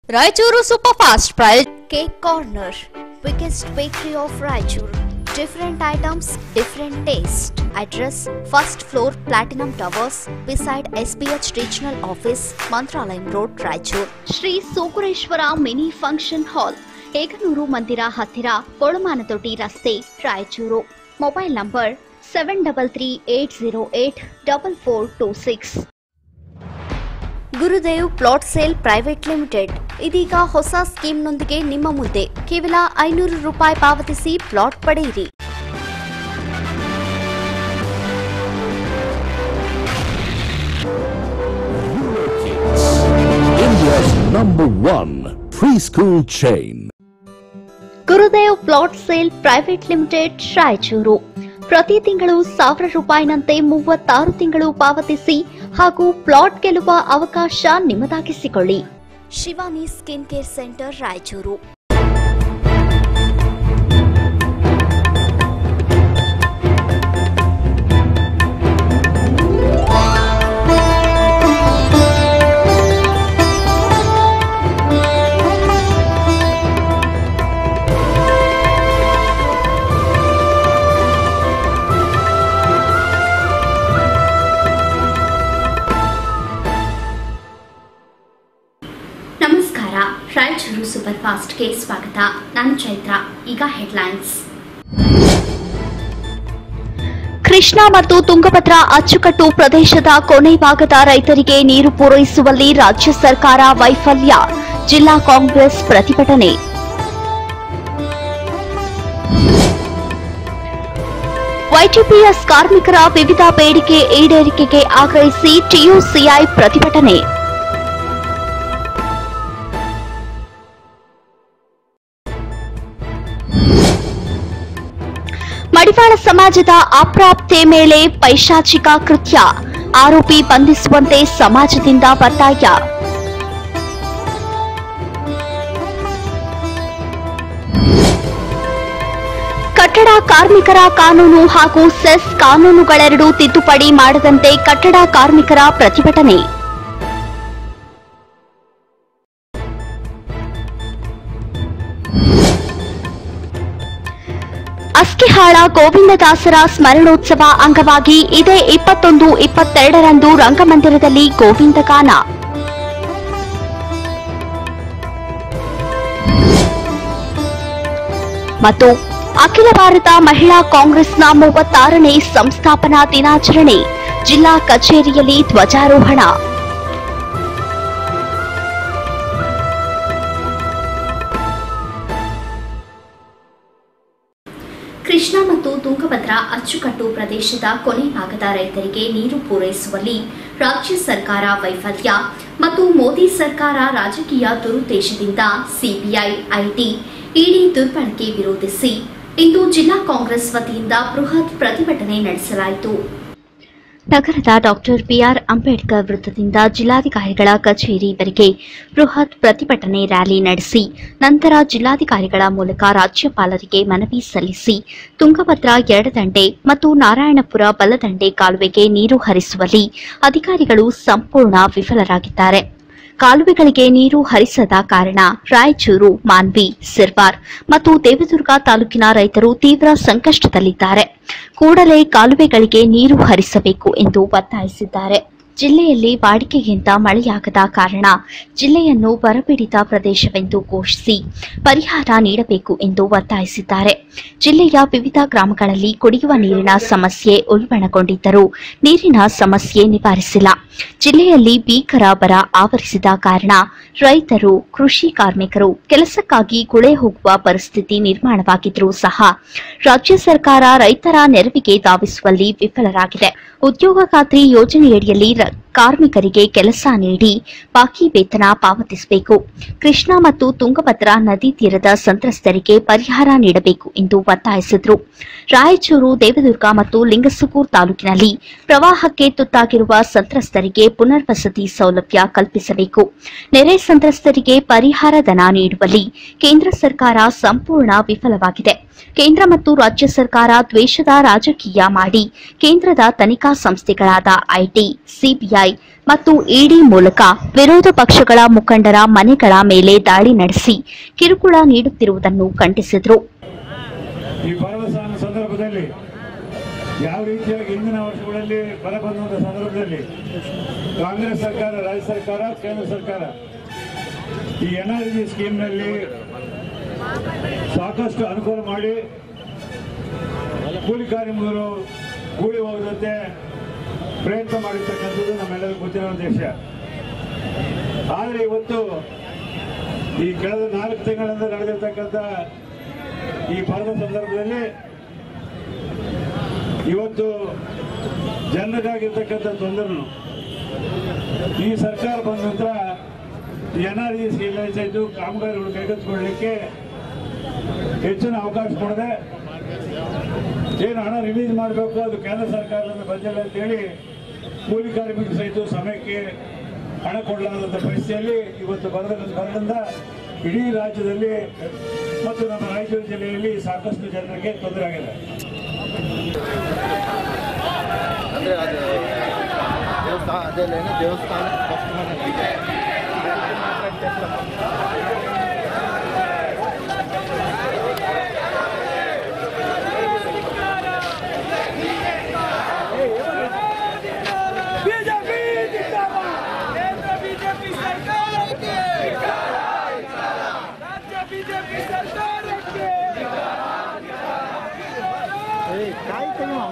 Raichur super fast ಪ್ರೈಸ್ Cake Corner, biggest bakery of Raichur. Different items, different taste. Address first floor Platinum Towers beside SBH Regional Office, Mantralayam Road, Raichur. Shri Sokureshwara mini function hall Ekanur ಮಂದಿರ ಹತ್ತಿರ ಕೊಳಮಾನದೊಡ್ಡಿ ರಸ್ತೆ Raichur mobile number seven double three eight zero eight double four two six Gurudev plot sale private limited ಇದೀಗ ಹೊಸ ಸ್ಕೀಮ್ನೊಂದಿಗೆ ನಿಮ್ಮ ಮುಂದೆ ಕೇವಲ ಐನೂರು ರೂಪಾಯಿ ಪಾವತಿಸಿ ಪ್ಲಾಟ್ ಪಡೆಯಿರಿ India's number one preschool chain. Gurudev plot sale private limited Raichur ಪ್ರತಿ ತಿಂಗಳು ಸಾವಿರ ರೂಪಾಯಿನಂತೆ ಮೂವತ್ತಾರು ತಿಂಗಳು ಪಾವತಿಸಿ ಹಾಗೂ ಪ್ಲಾಟ್ ಗೆಲ್ಲುವ ಅವಕಾಶ ನಿಮ್ಮದಾಗಿಸಿಕೊಳ್ಳಿ Shivani skin care centre Raichur ನಮಸ್ಕಾರ ರಾಯಚೂರು ಸೂಪರ್ ಫಾಸ್ಟ್ಗೆ ಸ್ವಾಗತ ನಾನು ಚೈತ್ರ ಈಗ ಹೆಡ್ಲೈನ್ಸ್ ಕೃಷ್ಣಾ ಮತ್ತು ತುಂಗಭದ್ರಾ ಅಚ್ಚುಕಟ್ಟು ಪ್ರದೇಶದ ಕೊನೆ ಭಾಗದ ರೈತರಿಗೆ ನೀರು ಪೂರೈಸುವಲ್ಲಿ ರಾಜ್ಯ ಸರ್ಕಾರ ವೈಫಲ್ಯ ಜಿಲ್ಲಾ ಕಾಂಗ್ರೆಸ್ ಪ್ರತಿಭಟನೆ ವೈಟಿಪಿಎಸ್ ಕಾರ್ಮಿಕರ ವಿವಿಧ ಬೇಡಿಕೆ ಈಡೇರಿಕೆಗೆ ಆಗ್ರಹಿಸಿ ಟಿಯುಸಿಐ ಪ್ರತಿಭಟನೆ ಮಡಿವಾಳ ಸಮಾಜದ ಅಪ್ರಾಪ್ತೆ ಮೇಲೆ ಪೈಶಾಚಿಕ ಕೃತ್ಯ ಆರೋಪಿ ಬಂಧಿಸುವಂತೆ ಸಮಾಜದಿಂದ ಒತ್ತಾಯ ಕಟ್ಟಡ ಕಾರ್ಮಿಕರ ಕಾನೂನು ಹಾಗೂ ಸೆಸ್ ಕಾನೂನುಗಳೆರಡೂ ತಿದ್ದುಪಡಿ ಮಾಡದಂತೆ ಕಟ್ಟಡ ಕಾರ್ಮಿಕರ ಪ್ರತಿಭಟನೆ ಅಸ್ಕಿಹಾಳ ಗೋವಿಂದದಾಸರ ಸ್ಮರಣೋತ್ಸವ ಅಂಗವಾಗಿ ಇದೇ ಇಪ್ಪತ್ತೊಂದು ಇಪ್ಪತ್ತೆರಡರಂದು ರಂಗಮಂದಿರದಲ್ಲಿ ಗೋವಿಂದ ಗಾನ ಮತ್ತು ಅಖಿಲ ಭಾರತ ಮಹಿಳಾ ಕಾಂಗ್ರೆಸ್ನ ಮೂವತ್ತಾರನೇ ಸಂಸ್ಥಾಪನಾ ದಿನಾಚರಣೆ ಜಿಲ್ಲಾ ಕಚೇರಿಯಲ್ಲಿ ಧ್ವಜಾರೋಹಣ ಕೃಷ್ಣಾ ಮತ್ತು ತುಂಗಭದ್ರಾ ಅಚ್ಚುಕಟ್ಟು ಪ್ರದೇಶದ ಕೊನೆ ಭಾಗದ ರೈತರಿಗೆ ನೀರು ಪೂರೈಸುವಲ್ಲಿ ರಾಜ್ಯ ಸರ್ಕಾರ ವೈಫಲ್ಯ ಮತ್ತು ಮೋದಿ ಸರ್ಕಾರ ರಾಜಕೀಯ ದುರುದ್ದೇಶದಿಂದ ಸಿಬಿಐ ಐಟಿ ಇಡಿ ದುರ್ಬಳಕೆ ವಿರೋಧಿಸಿ ಇಂದು ಜಿಲ್ಲಾ ಕಾಂಗ್ರೆಸ್ ವತಿಯಿಂದ ಬೃಹತ್ ಪ್ರತಿಭಟನೆ ನಡೆಸಲಾಯಿತು ನಗರದ ಡಾಕ್ಟರ್ ಬಿಆರ್ ಅಂಬೇಡ್ಕರ್ ವೃತ್ತದಿಂದ ಜಿಲ್ಲಾಧಿಕಾರಿಗಳ ಕಚೇರಿವರೆಗೆ ಬೃಹತ್ ಪ್ರತಿಭಟನೆ ರ್ಯಾಲಿ ನಡೆಸಿ ನಂತರ ಜಿಲ್ಲಾಧಿಕಾರಿಗಳ ಮೂಲಕ ರಾಜ್ಯಪಾಲರಿಗೆ ಮನವಿ ಸಲ್ಲಿಸಿ ತುಂಗಭದ್ರಾ ಎಡದಂಡೆ ಮತ್ತು ನಾರಾಯಣಪುರ ಬಲದಂಡೆ ಕಾಲುವೆಗೆ ನೀರು ಹರಿಸುವಲ್ಲಿ ಅಧಿಕಾರಿಗಳು ಸಂಪೂರ್ಣ ವಿಫಲರಾಗಿದ್ದಾರೆ ಕಾಲುವೆಗಳಿಗೆ ನೀರು ಹರಿಸದ ಕಾರಣ ರಾಯಚೂರು ಮಾನ್ವಿ ಸಿರ್ವಾರ್ ಮತ್ತು ದೇವದುರ್ಗ ತಾಲೂಕಿನ ರೈತರು ತೀವ್ರ ಸಂಕಷ್ಟದಲ್ಲಿದ್ದಾರೆ ಕೂಡಲೇ ಕಾಲುವೆಗಳಿಗೆ ನೀರು ಹರಿಸಬೇಕು ಎಂದು ಒತ್ತಾಯಿಸಿದ್ದಾರೆ ಜಿಲ್ಲೆಯಲ್ಲಿ ವಾಡಿಕೆಗಿಂತ ಮಳೆಯಾಗದ ಕಾರಣ ಜಿಲ್ಲೆಯನ್ನು ಬರಪೀಡಿತ ಪ್ರದೇಶವೆಂದು ಘೋಷಿಸಿ ಪರಿಹಾರ ನೀಡಬೇಕು ಎಂದು ಒತ್ತಾಯಿಸಿದ್ದಾರೆ ಜಿಲ್ಲೆಯ ವಿವಿಧ ಗ್ರಾಮಗಳಲ್ಲಿ ಕುಡಿಯುವ ನೀರಿನ ಸಮಸ್ಯೆ ಉಲ್ಬಣಗೊಂಡಿದ್ದರೂ ನೀರಿನ ಸಮಸ್ಯೆ ನಿವಾರಿಸಿಲ್ಲ ಜಿಲ್ಲೆಯಲ್ಲಿ ಭೀಕರ ಬರ ಆವರಿಸಿದ ಕಾರಣ ರೈತರು ಕೃಷಿ ಕಾರ್ಮಿಕರು ಕೆಲಸಕ್ಕಾಗಿ ಗುಳೆ ಹೋಗುವ ಪರಿಸ್ಥಿತಿ ನಿರ್ಮಾಣವಾಗಿದ್ರೂ ಸಹ ರಾಜ್ಯ ಸರ್ಕಾರ ರೈತರ ನೆರವಿಗೆ ಧಾವಿಸುವಲ್ಲಿ ವಿಫಲರಾಗಿದೆ ಉದ್ಯೋಗ ಖಾತ್ರಿ ಯೋಜನೆಯಡಿಯಲ್ಲಿ ರ- ಕಾರ್ಮಿಕರಿಗೆ ಕೆಲಸ ನೀಡಿ ಬಾಕಿ ವೇತನ ಪಾವತಿಸಬೇಕು ಕೃಷ್ಣಾ ಮತ್ತು ತುಂಗಭದ್ರಾ ನದಿ ತೀರದ ಸಂತ್ರಸ್ತರಿಗೆ ಪರಿಹಾರ ನೀಡಬೇಕು ಎಂದು ಒತ್ತಾಯಿಸಿದರು ರಾಯಚೂರು ದೇವದುರ್ಗ ಮತ್ತು ಲಿಂಗಸಗೂರು ತಾಲೂಕಿನಲ್ಲಿ ಪ್ರವಾಹಕ್ಕೆ ತುತ್ತಾಗಿರುವ ಸಂತ್ರಸ್ತರಿಗೆ ಪುನರ್ವಸತಿ ಸೌಲಭ್ಯ ಕಲ್ಪಿಸಬೇಕು ನೆರೆ ಸಂತ್ರಸ್ತರಿಗೆ ಪರಿಹಾರ ಧನ ನೀಡುವಲ್ಲಿ ಕೇಂದ್ರ ಸರ್ಕಾರ ಸಂಪೂರ್ಣ ವಿಫಲವಾಗಿದೆ ಕೇಂದ್ರ ಮತ್ತು ರಾಜ್ಯ ಸರ್ಕಾರ ದ್ವೇಷದ ರಾಜಕೀಯ ಮಾಡಿ ಕೇಂದ್ರದ ತನಿಖಾ ಸಂಸ್ಥೆಗಳಾದ ಐಟಿ ಸಿಬಿಐ ಮತ್ತು ಇಡಿ ಮೂಲಕ ವಿರೋಧ ಪಕ್ಷಗಳ ಮುಖಂಡರ ಮನೆಗಳ ಮೇಲೆ ದಾಳಿ ನಡೆಸಿ ಕಿರುಕುಳ ನೀಡುತ್ತಿರುವುದನ್ನು ಖಂಡಿಸಿದರು ಈ ಬರದ ಸ- ಸಂದರ್ಭದಲ್ಲಿ ಯಾವ ರೀತಿಯಾಗಿ ಹಿಂದಿನ ವರ್ಷಗಳಲ್ಲಿ ಬರ ಬಂದಂತ ಸಂದರ್ಭದಲ್ಲಿ ಕಾಂಗ್ರೆಸ್ ಸರ್ಕಾರ ರಾಜ್ಯ ಸರ್ಕಾರ ಕೇಂದ್ರ ಸರ್ಕಾರ ಈ ಎನ್ ಆರ್ ಜಿ ಸ್ಕೀಮ್ನಲ್ಲಿ ಸಾಕಷ್ಟು ಅನುಕೂಲ ಮಾಡಿ ಕೂಲಿ ಕಾರ್ಮಿಕರು ಕೂಲಿ ಹೋಗದಂತೆ ಪ್ರಯತ್ನ ಮಾಡಿರ್ತಕ್ಕಂಥದ್ದು ನಮ್ಮೆಲ್ಲರಿಗೂ ಗೊತ್ತಿರುವಂತ ವಿಷಯ ಆದರೆ ಇವತ್ತು ಈ ಕಳೆದ ನಾಲ್ಕು ತಿಂಗಳಿಂದ ನಡೆದಿರ್ತಕ್ಕಂಥ ಈ ಬರದ ಸಂದರ್ಭದಲ್ಲಿ ಇವತ್ತು ಜನರಿಗಾಗಿರ್ತಕ್ಕಂಥ ತೊಂದರೆನು ಈ ಸರ್ಕಾರ ಬಂದ ನಂತರ ಎನ್ ಆರ್ ಜಿ ಸ್ಕೀಮ್ ಆಯಿತು ಕಾಮಗಾರಿಗಳು ಕೈಗೆತ್ತಿಕೊಳ್ಳಲಿಕ್ಕೆ ಹೆಚ್ಚಿನ ಅವಕಾಶ ಕೊಡದೆ ಏನು ಹಣ ರಿಲೀಸ್ ಮಾಡಬೇಕು ಅದು ಕೇಂದ್ರ ಸರ್ಕಾರದಿಂದ ಬಂದಿಲ್ಲ ಅಂತೇಳಿ ಕೂಲಿ ಕಾರ್ಮಿಕರು ಸಹಿತ ಸಮಯಕ್ಕೆ ಹಣ ಕೊಡಲಾರದಂಥ ಪರಿಸ್ಥಿತಿಯಲ್ಲಿ ಇವತ್ತು ಬರದ ಬರದಿಂದ ಇಡೀ ರಾಜ್ಯದಲ್ಲಿ ಮತ್ತು ನಮ್ಮ ರಾಯಚೂರು ಜಿಲ್ಲೆಯಲ್ಲಿ ಸಾಕಷ್ಟು ಜನರಿಗೆ ತೊಂದರೆ ಆಗಿದೆ ಅಂದರೆ ಅದು ದೇವಸ್ಥಾನ ಅದೇನು ದೇವಸ್ಥಾನ ಫಸ್ಟ್ ಮನೆ ಬಿಜೆಪಿ ಕೇಂದ್ರ ಬಿಜೆಪಿ ಸರ್ಕಾರಕ್ಕೆ ರಾಜ್ಯ ಬಿಜೆಪಿ ಸರ್ಕಾರಕ್ಕೆ ಕಾಯಿ ಕೈ ಮಾಮ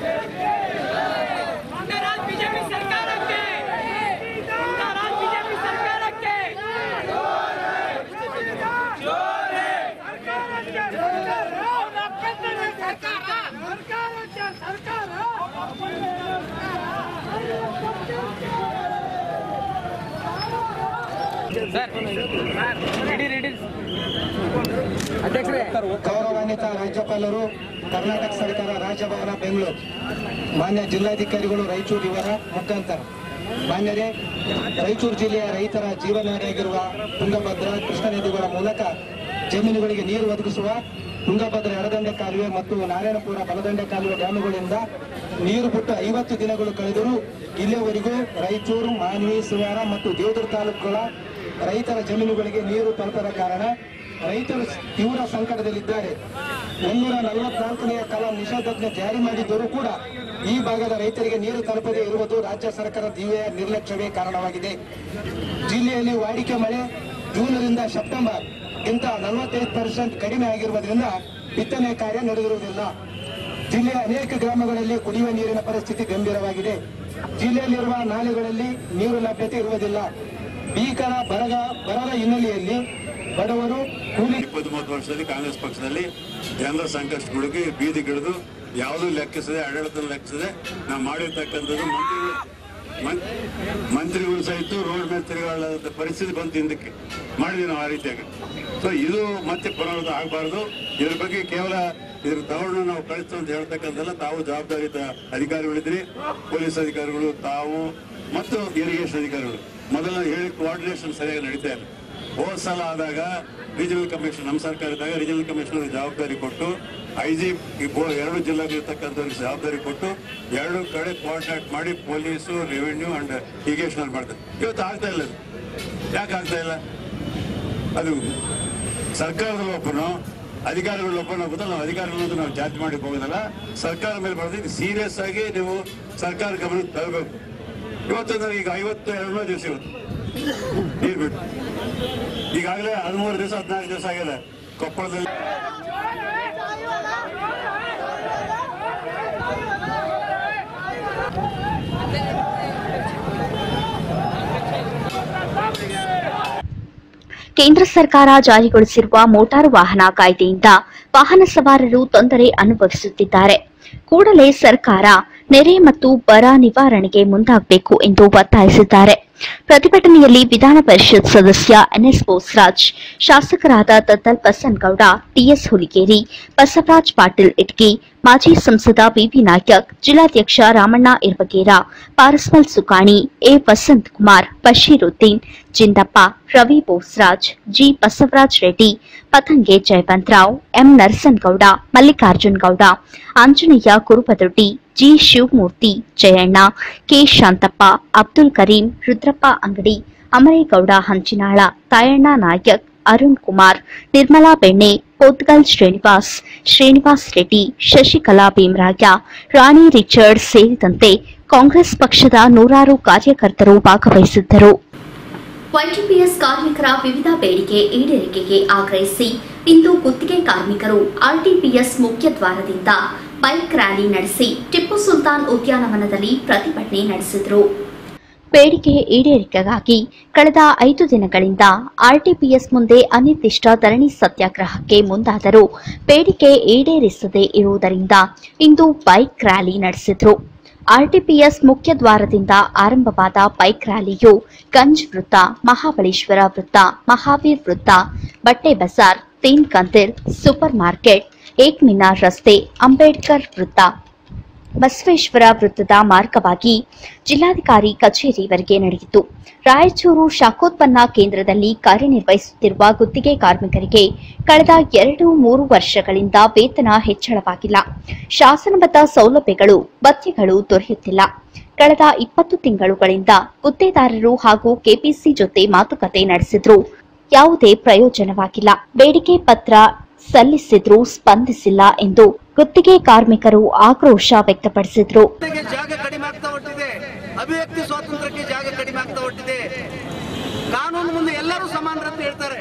ರಾಜ್ಯ ಬಿಜೆಪಿ ಸರ್ಕಾರಕ್ಕೆ ರಾಜ್ಯ ಬಿಜೆಪಿ ಸರ್ಕಾರಕ್ಕೆ ಸರ್ಕಾರಕ್ಕೆ ಸರ್ಕಾರ ಗೌರವಾನ್ವಿತ ರಾಜ್ಯಪಾಲರು ಕರ್ನಾಟಕ ಸರ್ಕಾರ ರಾಜಭವನ ಬೆಂಗಳೂರು ಮಾನ್ಯ ಜಿಲ್ಲಾಧಿಕಾರಿಗಳು ರಾಯಚೂರು ಇವರ ಮುಖಾಂತರ ಮಾನ್ಯರೇ ರಾಯಚೂರು ಜಿಲ್ಲೆಯ ರೈತರ ಜೀವನಾಡಿಯಾಗಿರುವ ತುಂಗಭದ್ರಾ ಕೃಷ್ಣ ನದಿಗಳ ಮೂಲಕ ಜಮೀನುಗಳಿಗೆ ನೀರು ಒದಗಿಸುವ ತುಂಗಭದ್ರಾ ಎಡದಂಡೆ ಕಾಲುವೆ ಮತ್ತು ನಾರಾಯಣಪುರ ಬಲದಂಡೆ ಕಾಲುವೆ ಡ್ಯಾಮುಗಳಿಂದ ನೀರು ಬಿಟ್ಟು ಐವತ್ತು ದಿನಗಳು ಕಳೆದರೂ ಇಲ್ಲಿಯವರೆಗೂ ರಾಯಚೂರು ಮಾನ್ವಿ ಸುವಾರ ಮತ್ತು ದೇವದುರ್ಗ ತಾಲೂಕುಗಳ ರೈತರ ಜಮೀನುಗಳಿಗೆ ನೀರು ತಲುಪದ ಕಾರಣ ರೈತರು ತೀವ್ರ ಸಂಕಟದಲ್ಲಿದ್ದಾರೆ ಮುನ್ನೂರ ನಲವತ್ನಾಲ್ಕನೆಯ ಕಲಾಂ ನಿಷೇಧಾಜ್ಞೆ ಜಾರಿ ಮಾಡಿದ್ದರೂ ಕೂಡ ಈ ಭಾಗದ ರೈತರಿಗೆ ನೀರು ತಲುಪದೇ ಇರುವುದು ರಾಜ್ಯ ಸರ್ಕಾರದ ದಿವ್ಯ ನಿರ್ಲಕ್ಷ್ಯವೇ ಕಾರಣವಾಗಿದೆ ಜಿಲ್ಲೆಯಲ್ಲಿ ವಾಡಿಕೆ ಮಳೆ ಜೂನ್ರಿಂದ ಸೆಪ್ಟೆಂಬರ್ ಗಿಂತ ನಲವತ್ತೈದು ಪರ್ಸೆಂಟ್ ಕಡಿಮೆ ಆಗಿರುವುದರಿಂದ ಬಿತ್ತನೆ ಕಾರ್ಯ ನಡೆದಿರುವುದಿಲ್ಲ ಜಿಲ್ಲೆಯ ಅನೇಕ ಗ್ರಾಮಗಳಲ್ಲಿ ಕುಡಿಯುವ ನೀರಿನ ಪರಿಸ್ಥಿತಿ ಗಂಭೀರವಾಗಿದೆ ಜಿಲ್ಲೆಯಲ್ಲಿರುವ ನಾಲೆಗಳಲ್ಲಿ ನೀರು ಲಭ್ಯತೆ ಇರುವುದಿಲ್ಲ ಭೀಕರ ಬರಗ ಬರದ ಹಿನ್ನೆಲೆಯಲ್ಲಿ ಬಡವರು ಕೂಲಿ ಇಪ್ಪತ್ತು ಮೂವತ್ತು ವರ್ಷದಲ್ಲಿ ಕಾಂಗ್ರೆಸ್ ಪಕ್ಷದಲ್ಲಿ ಜನರ ಸಂಕಷ್ಟಗಳಿಗೆ ಬೀದಿಗಿಳಿದು ಯಾವುದೂ ಲೆಕ್ಕಿಸದೆ ಆಡಳಿತ ಲೆಕ್ಕಿಸದೆ ನಾವು ಮಾಡಿರ್ತಕ್ಕಂಥದ್ದು ಮಂತ್ರಿಗಳು ಮನ್- ಮಂತ್ರಿಗಳು ಸಹಿತ ರೋಡ್ ಮೇಲೆ ತಿರುಗಾಡದ ಪರಿಸ್ಥಿತಿ ಬಂತು ಹಿಂದಕ್ಕೆ ಮಾಡಿದ್ವಿ ನಾವು ಆ ರೀತಿಯಾಗಿ ಸೊ ಇದು ಮತ್ತೆ ಪುನರಾವರ್ತ ಆಗಬಾರ್ದು ಇದ್ರ ಬಗ್ಗೆ ಕೇವಲ ಇದ್ರ ತಗೊಂಡು ನಾವು ಕಳಿಸ್ತು ಅಂತ ಹೇಳ್ತಕ್ಕಂಥಲ್ಲ ತಾವು ಜವಾಬ್ದಾರಿತ ಅಧಿಕಾರಿಗಳಿದ್ರಿ ಪೊಲೀಸ್ ಅಧಿಕಾರಿಗಳು ತಾವು ಮತ್ತು ಇರಿಗೇಷನ್ ಅಧಿಕಾರಿಗಳು ಮೊದಲ ಹೇಳಿ ಕೋಆರ್ಡಿನೇಷನ್ ಸರಿಯಾಗಿ ನಡೀತಾ ಇಲ್ಲ ಹೋದ ಸಲ ಆದಾಗ ರೀಜನಲ್ ಕಮಿಷನ್ ನಮ್ಮ ಸರ್ಕಾರ ಇದ್ದಾಗ ರೀಜನಲ್ ಕಮಿಷನರ್ ಜವಾಬ್ದಾರಿ ಕೊಟ್ಟು ಐ ಜಿ ಎರಡು ಜಿಲ್ಲೆಗಳಿರ್ತಕ್ಕಂಥವ್ರಿಗೆ ಜವಾಬ್ದಾರಿ ಕೊಟ್ಟು ಎರಡು ಕಡೆ ಕಾಂಟ್ಯಾಕ್ಟ್ ಮಾಡಿ ಪೊಲೀಸು ರೆವಿನ್ಯೂ ಅಂಡ್ ಇರಿಗೇಷನ್ ಮಾಡ್ತಾರೆ ಇವತ್ತು ಆಗ್ತಾ ಇಲ್ಲ ಅದು. ಯಾಕೆ ಆಗ್ತಾ ಇಲ್ಲ ಅದು ಸರ್ಕಾರದ ಲೋಪನೋ ಅಧಿಕಾರಿಗಳ ಲೋಪನೋ ಗೊತ್ತಲ್ಲ ನಾವು ಅಧಿಕಾರಿಗಳನ್ನ ನಾವು ಜಾತಿ ಮಾಡಿ ಹೋಗೋದಲ್ಲ ಸರ್ಕಾರ ಮೇಲೆ ಬರೋದು ಸೀರಿಯಸ್ ಆಗಿ ನೀವು ಸರ್ಕಾರ ಗಮನಕ್ಕೆ ತರಬೇಕು ಇವತ್ತು ಅಂದ್ರೆ ಈಗ ಐವತ್ತು ಎರಡನೇ ದಿವಸ ಇವತ್ತು ನೀರು ಬಿಟ್ಟು ಈಗಾಗಲೇ ಹದಿಮೂರು ದಿವಸ ಹದಿನಾಲ್ಕು ದಿವಸ ಆಗಿದೆ ಕೊಪ್ಪಳದಲ್ಲಿ ಕೇಂದ್ರ ಸರ್ಕಾರ ಜಾರಿಗೊಳಿಸಿರುವ ಮೋಟಾರು ವಾಹನ ಕಾಯ್ದೆಯಿಂದ ವಾಹನ ಸವಾರರು ತೊಂದರೆ ಅನುಭವಿಸುತ್ತಿದ್ದಾರೆ ಕೂಡಲೇ ಸರ್ಕಾರ ನೆರೆ ಮತ್ತು ಬರ ನಿವಾರಣೆಗೆ ಮುಂದಾಗಬೇಕು ಎಂದು ಒತ್ತಾಯಿಸಿದ್ದಾರೆ ಪ್ರತಿಭಟನೆಯಲ್ಲಿ ವಿಧಾನ ಪರಿಷತ್ ಸದಸ್ಯ ಎನ್ಎಸ್ ಬೋಸ್ರಾಜ್ ಶಾಸಕರಾದ ದತ್ತಲ್ ಬಸನಗೌಡ ಟಿಎಸ್ ಹುಲಿಗೇರಿ ಬಸವರಾಜ್ ಪಾಟೀಲ್ ಇಟ್ಕಿ ಮಾಜಿ ಸಂಸದ ಬಿವಿ ನಾಯಕ್ ಜಿಲ್ಲಾಧ್ಯಕ್ಷ Ramanna Irbagera Parasmal Sukani A Vasanth Kumar Bashiruddin Jindappa Ravi Bosraj G Basavaraj Reddy Patange Jayavantrao M Narasangouda Mallikarjun Gouda Anjaneya Kurubadoddi G Shivamurthy Jayanna K Shantappa Abdul Karim Rudrappa Angadi Amaregouda Hanchinal Tayanna Nayak Arun Kumar Nirmala Benne Pothgal Srinivas Srinivas Reddy Shashikala Bhimaraya Rani Richard ಸೇರಿದಂತೆ ಕಾಂಗ್ರೆಸ್ ಪಕ್ಷದ ನೂರಾರು ಕಾರ್ಯಕರ್ತರು ಭಾಗವಹಿಸಿದ್ದರು ವೈಟಿಪಿಎಸ್ ಕಾರ್ಮಿಕರ ವಿವಿಧ ಬೇಡಿಕೆ ಈಡೇರಿಕೆಗೆ ಆಗ್ರಹಿಸಿ ಇಂದು ಗುತ್ತಿಗೆ ಕಾರ್ಮಿಕರು ಆರ್ಟಿಪಿಎಸ್ ಮುಖ್ಯ ದ್ವಾರದಿಂದ ಬೈಕ್ ರ್ಯಾಲಿ ನಡೆಸಿ ಟಿಪ್ಪು ಸುಲ್ತಾನ್ ಉದ್ಯಾನವನದಲ್ಲಿ ಪ್ರತಿಭಟನೆ ನಡೆಸಿದರು ಬೇಡಿಕೆ ಈಡೇರಿಕೆಗಾಗಿ ಕಳೆದ ಐದು ದಿನಗಳಿಂದ ಆರ್ಟಿಪಿಎಸ್ ಮುಂದೆ ಅನಿರ್ದಿಷ್ಟ ಧರಣಿ ಸತ್ಯಾಗ್ರಹಕ್ಕೆ ಮುಂದಾದರೂ ಬೇಡಿಕೆ ಈಡೇರಿಸದೇ ಇರುವುದರಿಂದ ಇಂದು ಬೈಕ್ ರ್ಯಾಲಿ ನಡೆಸಿದ್ರು ಆರ್ಟಿಪಿಎಸ್ ಮುಖ್ಯ ದ್ವಾರದಿಂದ ಆರಂಭವಾದ ಬೈಕ್ ರ್ಯಾಲಿಯು ಗಂಜ್ ವೃತ್ತ ಮಹಾಬಳೇಶ್ವರ ವೃತ್ತ ಮಹಾವೀರ್ ವೃತ್ತ ಬಟ್ಟೆ ಬಜಾರ್ ತೀನ್ ಕಂತಿಲ್ ಸೂಪರ್ ಮಾರ್ಕೆಟ್ ಏಕ್ ಮಿನಾರ್ ರಸ್ತೆ ಅಂಬೇಡ್ಕರ್ ವೃತ್ತ ಬಸವೇಶ್ವರ ವೃತ್ತದ ಮಾರ್ಗವಾಗಿ ಜಿಲ್ಲಾಧಿಕಾರಿ ಕಚೇರಿವರೆಗೆ ನಡೆಯಿತು ರಾಯಚೂರು ಶಾಖೋತ್ಪನ್ನ ಕೇಂದ್ರದಲ್ಲಿ ಕಾರ್ಯನಿರ್ವಹಿಸುತ್ತಿರುವ ಗುತ್ತಿಗೆ ಕಾರ್ಮಿಕರಿಗೆ ಕಳೆದ ಎರಡು ಮೂರು ವರ್ಷಗಳಿಂದ ವೇತನ ಹೆಚ್ಚಳವಾಗಿಲ್ಲ ಶಾಸನಬದ್ಧ ಸೌಲಭ್ಯಗಳು ಭತ್ಯೆಗಳು ದೊರೆಯುತ್ತಿಲ್ಲ ಕಳೆದ ಇಪ್ಪತ್ತು ತಿಂಗಳುಗಳಿಂದ ಗುತ್ತೇದಾರರು ಹಾಗೂ ಕೆಪಿಸಿ ಜೊತೆ ಮಾತುಕತೆ ನಡೆಸಿದ್ರು ಯಾವುದೇ ಪ್ರಯೋಜನವಾಗಿಲ್ಲ ಬೇಡಿಕೆ ಪತ್ರ ಸಲ್ಲಿಸಿದ್ರೂ ಸ್ಪಂದಿಸಿಲ್ಲ ಎಂದು ಗುತ್ತಿಗೆ ಕಾರ್ಮಿಕರು ಆಕ್ರೋಶ ವ್ಯಕ್ತಪಡಿಸಿದ್ರು ಗೆ ಜಾಗ ಕಡಿಮೆ ಆಗ್ತಾ ಹೊಟ್ಟಿದೆ ಅಭಿವ್ಯಕ್ತಿ ಸ್ವಾತಂತ್ರ್ಯಕ್ಕೆ ಜಾಗ ಕಡಿಮೆ ಆಗ್ತಾ ಹೊಟ್ಟಿದೆ ಕಾನೂನು ಮುಂದೆ ಎಲ್ಲರೂ ಸಮಾನರಂತ ಹೇಳ್ತಾರೆ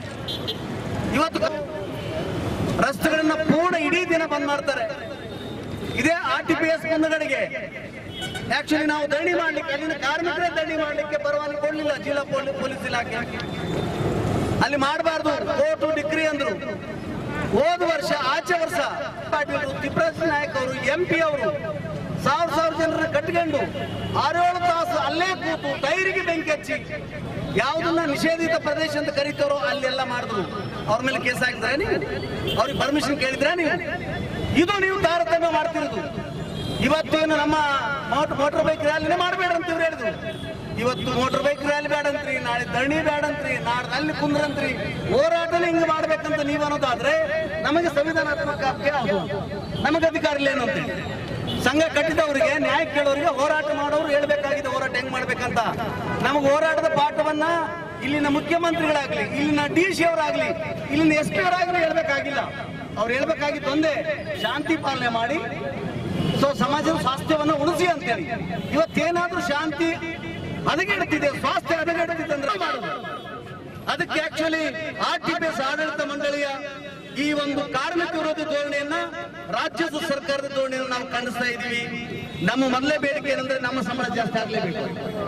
ಇವತ್ತು ಕ- ರಸ್ತೆಗಳನ್ನ ಪೂರ್ಣ ಇಡೀ ದಿನ ಬಂದ್ ಮಾಡ್ತಾರೆ ಇದೇ ಆರ್ ಟಿ ಪಿ ಎಸ್ ಮುಂದಗಡೆಗೆ ಆಕ್ಚುಲಿ ನಾವು ಧರಣಿ ಮಾಡ್ಲಿಕ್ಕೆ ಅಲ್ಲಿನ ಕಾರ್ಮಿಕರೇ ಧರಣಿ ಮಾಡ್ಲಿಕ್ಕೆ ಪರವಾನಗಿ ಕೊಡ್ಲಿಲ್ಲ ಜಿಲ್ಲಾ ಪೊಲೀ- ಪೊಲೀಸ್ ಇಲಾಖೆ ಅಲ್ಲಿ ಮಾಡಬಾರ್ದು ಕೋರ್ಟು ಡಿಗ್ರಿ ಅಂದ್ರು ಹೋದ ವರ್ಷ ಆಚೆ ವರ್ಷ ಪಾಟೀಲ್ ತಿಪ್ಪರಾಜ್ ನಾಯಕ್ ಅವರು ಎಂ ಪಿ ಅವರು ಸಾವಿರ ಸಾವಿರ ಜನರನ್ನ ಕಟ್ಕೊಂಡು ಆರೇಳು ತಾಸು ಅಲ್ಲೇ ಕೂತು ಟೈರಿಗೆ ಬೆಂಕಿ ಹಚ್ಚಿ ಯಾವುದನ್ನ ನಿಷೇಧಿತ ಪ್ರದೇಶ ಅಂತ ಕರೀತಾರೋ ಅಲ್ಲೆಲ್ಲ ಮಾಡಿದ್ರು ಅವ್ರ ಮೇಲೆ ಕೇಸ್ ಹಾಕಿದ್ರೆ ನೀವು ಅವ್ರಿಗೆ ಪರ್ಮಿಷನ್ ಕೇಳಿದ್ರೆ ನೀವು ಇದು ನೀವು ತಾರತಮ್ಯ ಮಾಡ್ತಿರೋದು ಇವತ್ತೇನು ನಮ್ಮ ಮೋಟರ್ ಮೋಟರ್ ಬೈಕ್ ರ್ಯಾಲಿನೇ ಮಾಡಬೇಡ ಅಂತ ಇವ್ರು ಹೇಳಿದ್ರು ಇವತ್ತು ಮೋಟರ್ ಬೈಕ್ ರ್ಯಾಲಿ ಬೇಡಂತ್ರಿ ನಾಳೆ ಧರಣಿ ಬೇಡಂತ್ರಿ ನಾಳೆ ಅಲ್ಲಿ ಕುಂದ್ರಂತ್ರಿ ಹೋರಾಟನೇ ಹಿಂಗೆ ಮಾಡ್ಬೇಕಂತ ನೀವು ಅನ್ನೋದಾದ್ರೆ ನಮಗೆ ಸಂವಿಧಾನಾತ್ಮಕ ಹಕ್ಕು ಯಾವುದು ನಮಗೆ ಅಧಿಕಾರ ಇಲ್ಲ ಏನು ಅಂತೇಳಿ ಸಂಘ ಕಟ್ಟಿದವರಿಗೆ ನ್ಯಾಯ ಕೇಳೋರಿಗೆ ಹೋರಾಟ ಮಾಡೋರು ಹೇಳ್ಬೇಕಾಗಿದೆ ಹೋರಾಟ ಹೆಂಗ್ ಮಾಡ್ಬೇಕಂತ ನಮಗೆ ಹೋರಾಟದ ಪಾಠವನ್ನ ಇಲ್ಲಿನ ಮುಖ್ಯಮಂತ್ರಿಗಳಾಗ್ಲಿ ಇಲ್ಲಿನ ಡಿ ಸಿ ಅವರಾಗ್ಲಿ ಇಲ್ಲಿನ ಎಸ್ ಪಿ ಅವರಾಗ್ಲಿ ಹೇಳ್ಬೇಕಾಗಿಲ್ಲ ಅವ್ರು ಹೇಳ್ಬೇಕಾಗಿತ್ತು ಒಂದೇ ಶಾಂತಿ ಪಾಲನೆ ಮಾಡಿ ಸೊ ಸಮಾಜದ ಸ್ವಾಸ್ಥ್ಯವನ್ನು ಉಳಿಸಿ ಅಂತೇಳಿ ಇವತ್ತೇನಾದ್ರೂ ಶಾಂತಿ ಹದಗೆಡ್ತಿದೆ ಸ್ವಾಸ್ಥ್ಯ ಹದಗೆಡ್ತಿದೆ ಅಂದ್ರೆ ಮಾಡೋದು ಅದಕ್ಕೆ actually R T P S ಆಡಳಿತ ಮಂಡಳಿಯ ಈ ಒಂದು ಕಾರ್ಮಿಕ ವಿರೋಧಿ ಧೋರಣೆಯನ್ನ ರಾಜ್ಯ ಸರ್ಕಾರದ ಧೋರಣೆಯನ್ನು ನಾವು ಖಂಡಿಸ್ತಾ ಇದ್ದೀವಿ ನಮ್ಮ ಮೊದಲೇ ಬೇಡಿಕೆ ಏನಂದ್ರೆ ನಮ್ಮ ಸಂಬಳ ಜಾಸ್ತಿ ಆಗ್ಲೇಬೇಕು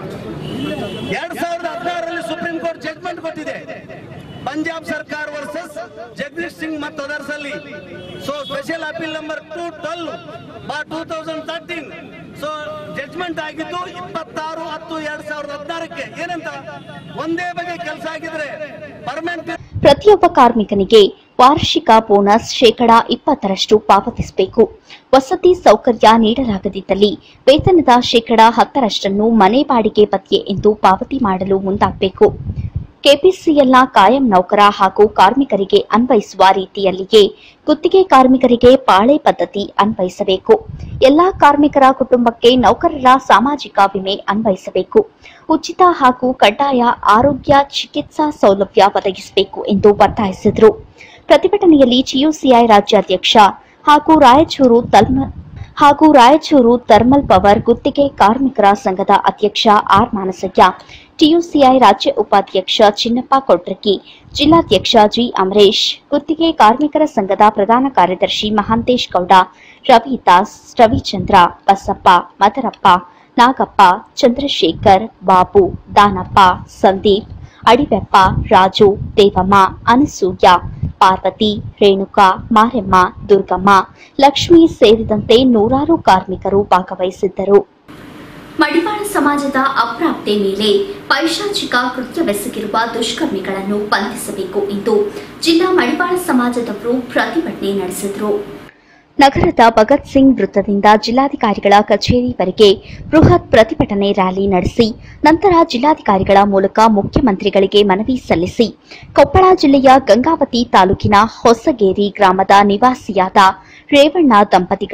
ಎರಡ್ ಸಾವಿರದ ಹದಿನಾರರಲ್ಲಿ ಸುಪ್ರೀಂ ಕೋರ್ಟ್ ಜಡ್ಜ್ಮೆಂಟ್ ಕೊಟ್ಟಿದೆ ಪಂಜಾಬ್ ಸರ್ಕಾರ ವರ್ಸಸ್ ಜಗದೀಶ್ ಸಿಂಗ್ ಮತ್ತು ಅದರ್ಸ್ ಅಲ್ಲಿ so special appeal number two twelve bar two thousand thirteen so judgement ಆಗಿದ್ದು ಇಪ್ಪತ್ತಾರು ಹತ್ತು ಎರಡ್ ಸಾವಿರದ ಹದಿನಾರಕ್ಕೆ ಏನಂತ ಒಂದೇ ಬಗೆ ಕೆಲಸ ಆಗಿದ್ರೆ ಪರ್ಮನೆಂಟ್ ಪ್ರತಿಯೊಬ್ಬ ಕಾರ್ಮಿಕನಿಗೆ ವಾರ್ಷಿಕ ಬೋನಸ್ ಶೇಕಡಾ ಇಪ್ಪತ್ತರಷ್ಟು ಪಾವತಿಸಬೇಕು ವಸತಿ ಸೌಕರ್ಯ ನೀಡಲಾಗದಿದ್ದಲ್ಲಿ ವೇತನದ ಶೇಕಡಾ ಹತ್ತರಷ್ಟನ್ನು ಮನೆ ಬಾಡಿಗೆ ಭತ್ಯೆ ಎಂದು ಪಾವತಿ ಮಾಡಲು ಮುಂದಾಗಬೇಕು ಕೆಪಿಸಿಎಲ್ನ ಕಾಯಂ ನೌಕರ ಹಾಗೂ ಕಾರ್ಮಿಕರಿಗೆ ಅನ್ವಯಿಸುವ ರೀತಿಯಲ್ಲಿಯೇ ಗುತ್ತಿಗೆ ಕಾರ್ಮಿಕರಿಗೆ ಪಾಳೆ ಪದ್ಧತಿ ಅನ್ವಯಿಸಬೇಕು ಎಲ್ಲಾ ಕಾರ್ಮಿಕರ ಕುಟುಂಬಕ್ಕೆ ನೌಕರರ ಸಾಮಾಜಿಕ ವಿಮೆ ಅನ್ವಯಿಸಬೇಕು ಉಚಿತ ಹಾಗೂ ಕಡ್ಡಾಯ ಆರೋಗ್ಯ ಚಿಕಿತ್ಸಾ ಸೌಲಭ್ಯ ಒದಗಿಸಬೇಕು ಎಂದು ಒತ್ತಾಯಿಸಿದರು ಪ್ರತಿಭಟನೆಯಲ್ಲಿ ಚಿಯುಸಿಐ ರಾಜ್ಯಾಧ್ಯಕ್ಷ ಹಾಗೂ ರಾಯಚೂರು ತಲ್ಮ ಹಾಗೂ ರಾಯಚೂರು ಥರ್ಮಲ್ ಪವರ್ ಗುತ್ತಿಗೆ ಕಾರ್ಮಿಕರ ಸಂಘದ ಅಧ್ಯಕ್ಷ ಆರ್ ಮಾನಸಯ್ಯ ಟಿಯುಸಿಐ ರಾಜ್ಯ ಉಪಾಧ್ಯಕ್ಷ ಚಿನ್ನಪ್ಪ ಕೊಟ್ರಕಿ ಜಿಲ್ಲಾಧ್ಯಕ್ಷ ಜಿ ಅಮರೇಶ್ ಗುತ್ತಿಗೆ ಕಾರ್ಮಿಕರ ಸಂಘದ ಪ್ರಧಾನ ಕಾರ್ಯದರ್ಶಿ ಮಹಾಂತೇಶ್ ಗೌಡ ರವಿ ದಾಸ್ ರವಿಚಂದ್ರ ಬಸಪ್ಪ ಮದರಪ್ಪ ನಾಗಪ್ಪ ಚಂದ್ರಶೇಖರ್ ಬಾಬು ದಾನಪ್ಪ ಸಂದೀಪ್ ಅಡಿವೆಪ್ಪ ರಾಜು ದೇವಮ್ಮ ಅನಸೂಯ ಪಾರ್ವತಿ ರೇಣುಕಾ ಮಾರೆಮ್ಮ ದುರ್ಗಮ್ಮ ಲಕ್ಷ್ಮಿ ಸೇರಿದಂತೆ ನೂರಾರು ಕಾರ್ಮಿಕರು ಭಾಗವಹಿಸಿದ್ದರು ಮಡಿವಾಳ ಸಮಾಜದ ಅಪ್ರಾಪ್ತೆ ಮೇಲೆ ಪೈಶಾಚಿಕ ಕೃತ್ಯವೆಸಗಿರುವ ದುಷ್ಕರ್ಮಿಗಳನ್ನು ಬಂಧಿಸಬೇಕು ಎಂದು ಜಿಲ್ಲಾ ಮಡಿವಾಳ ಸಮಾಜದವರು ಪ್ರತಿಭಟನೆ ನಡೆಸಿದರು ನಗರದ ಭಗತ್ ಸಿಂಗ್ ವೃತ್ತದಿಂದ ಜಿಲ್ಲಾಧಿಕಾರಿಗಳ ಕಚೇರಿವರೆಗೆ ಬೃಹತ್ ಪ್ರತಿಭಟನೆ ರ್ಯಾಲಿ ನಡೆಸಿ ನಂತರ ಜಿಲ್ಲಾಧಿಕಾರಿಗಳ ಮೂಲಕ ಮುಖ್ಯಮಂತ್ರಿಗಳಿಗೆ ಮನವಿ ಸಲ್ಲಿಸಿ ಕೊಪ್ಪಳ ಜಿಲ್ಲೆಯ ಗಂಗಾವತಿ ತಾಲೂಕಿನ ಹೊಸಗೇರಿ ಗ್ರಾಮದ ನಿವಾಸಿಯಾದ ರೇವಣ್ಣ ದಂಪತಿಗಳು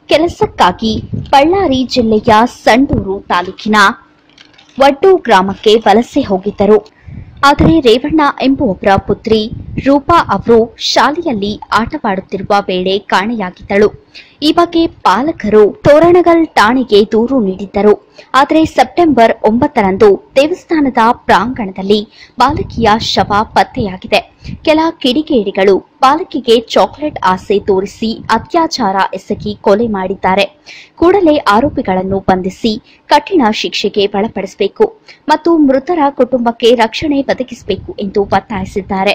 ಕೆಲಸಕ್ಕಾಗಿ ಬಳ್ಳಾರಿ ಜಿಲ್ಲೆಯ ಸಂಡೂರು ತಾಲೂಕಿನ ವಡ್ಡು ಗ್ರಾಮಕ್ಕೆ ವಲಸೆ ಹೋಗಿದ್ದರು ಆದರೆ ರೇವಣ್ಣ ಎಂಬುವವರ ಪುತ್ರಿ ರೂಪಾ ಅವರು ಶಾಲೆಯಲ್ಲಿ ಆಟವಾಡುತ್ತಿರುವ ವೇಳೆ ಕಾಣೆಯಾಗಿದ್ದಳು ಈ ಬಗ್ಗೆ ಪಾಲಕರು ತೋರಣಗಲ್ ಠಾಣೆಗೆ ದೂರು ನೀಡಿದ್ದರು ಆದರೆ ಸೆಪ್ಟೆಂಬರ್ ಒಂಬತ್ತರಂದು ದೇವಸ್ಥಾನದ ಪ್ರಾಂಗಣದಲ್ಲಿ ಬಾಲಕಿಯ ಶವ ಪತ್ತೆಯಾಗಿದೆ ಕೆಲ ಕಿಡಿಗೇಡಿಗಳು ಬಾಲಕಿಗೆ ಚಾಕೊಲೇಟ್ ಆಸೆ ತೋರಿಸಿ ಅತ್ಯಾಚಾರ ಎಸಗಿ ಕೊಲೆ ಮಾಡಿದ್ದಾರೆ ಕೂಡಲೇ ಆರೋಪಿಗಳನ್ನು ಬಂಧಿಸಿ ಕಠಿಣ ಶಿಕ್ಷೆಗೆ ಒಳಪಡಿಸಬೇಕು ಮತ್ತು ಮೃತರ ಕುಟುಂಬಕ್ಕೆ ರಕ್ಷಣೆ ಒದಗಿಸಬೇಕು ಎಂದು ಒತ್ತಾಯಿಸಿದ್ದಾರೆ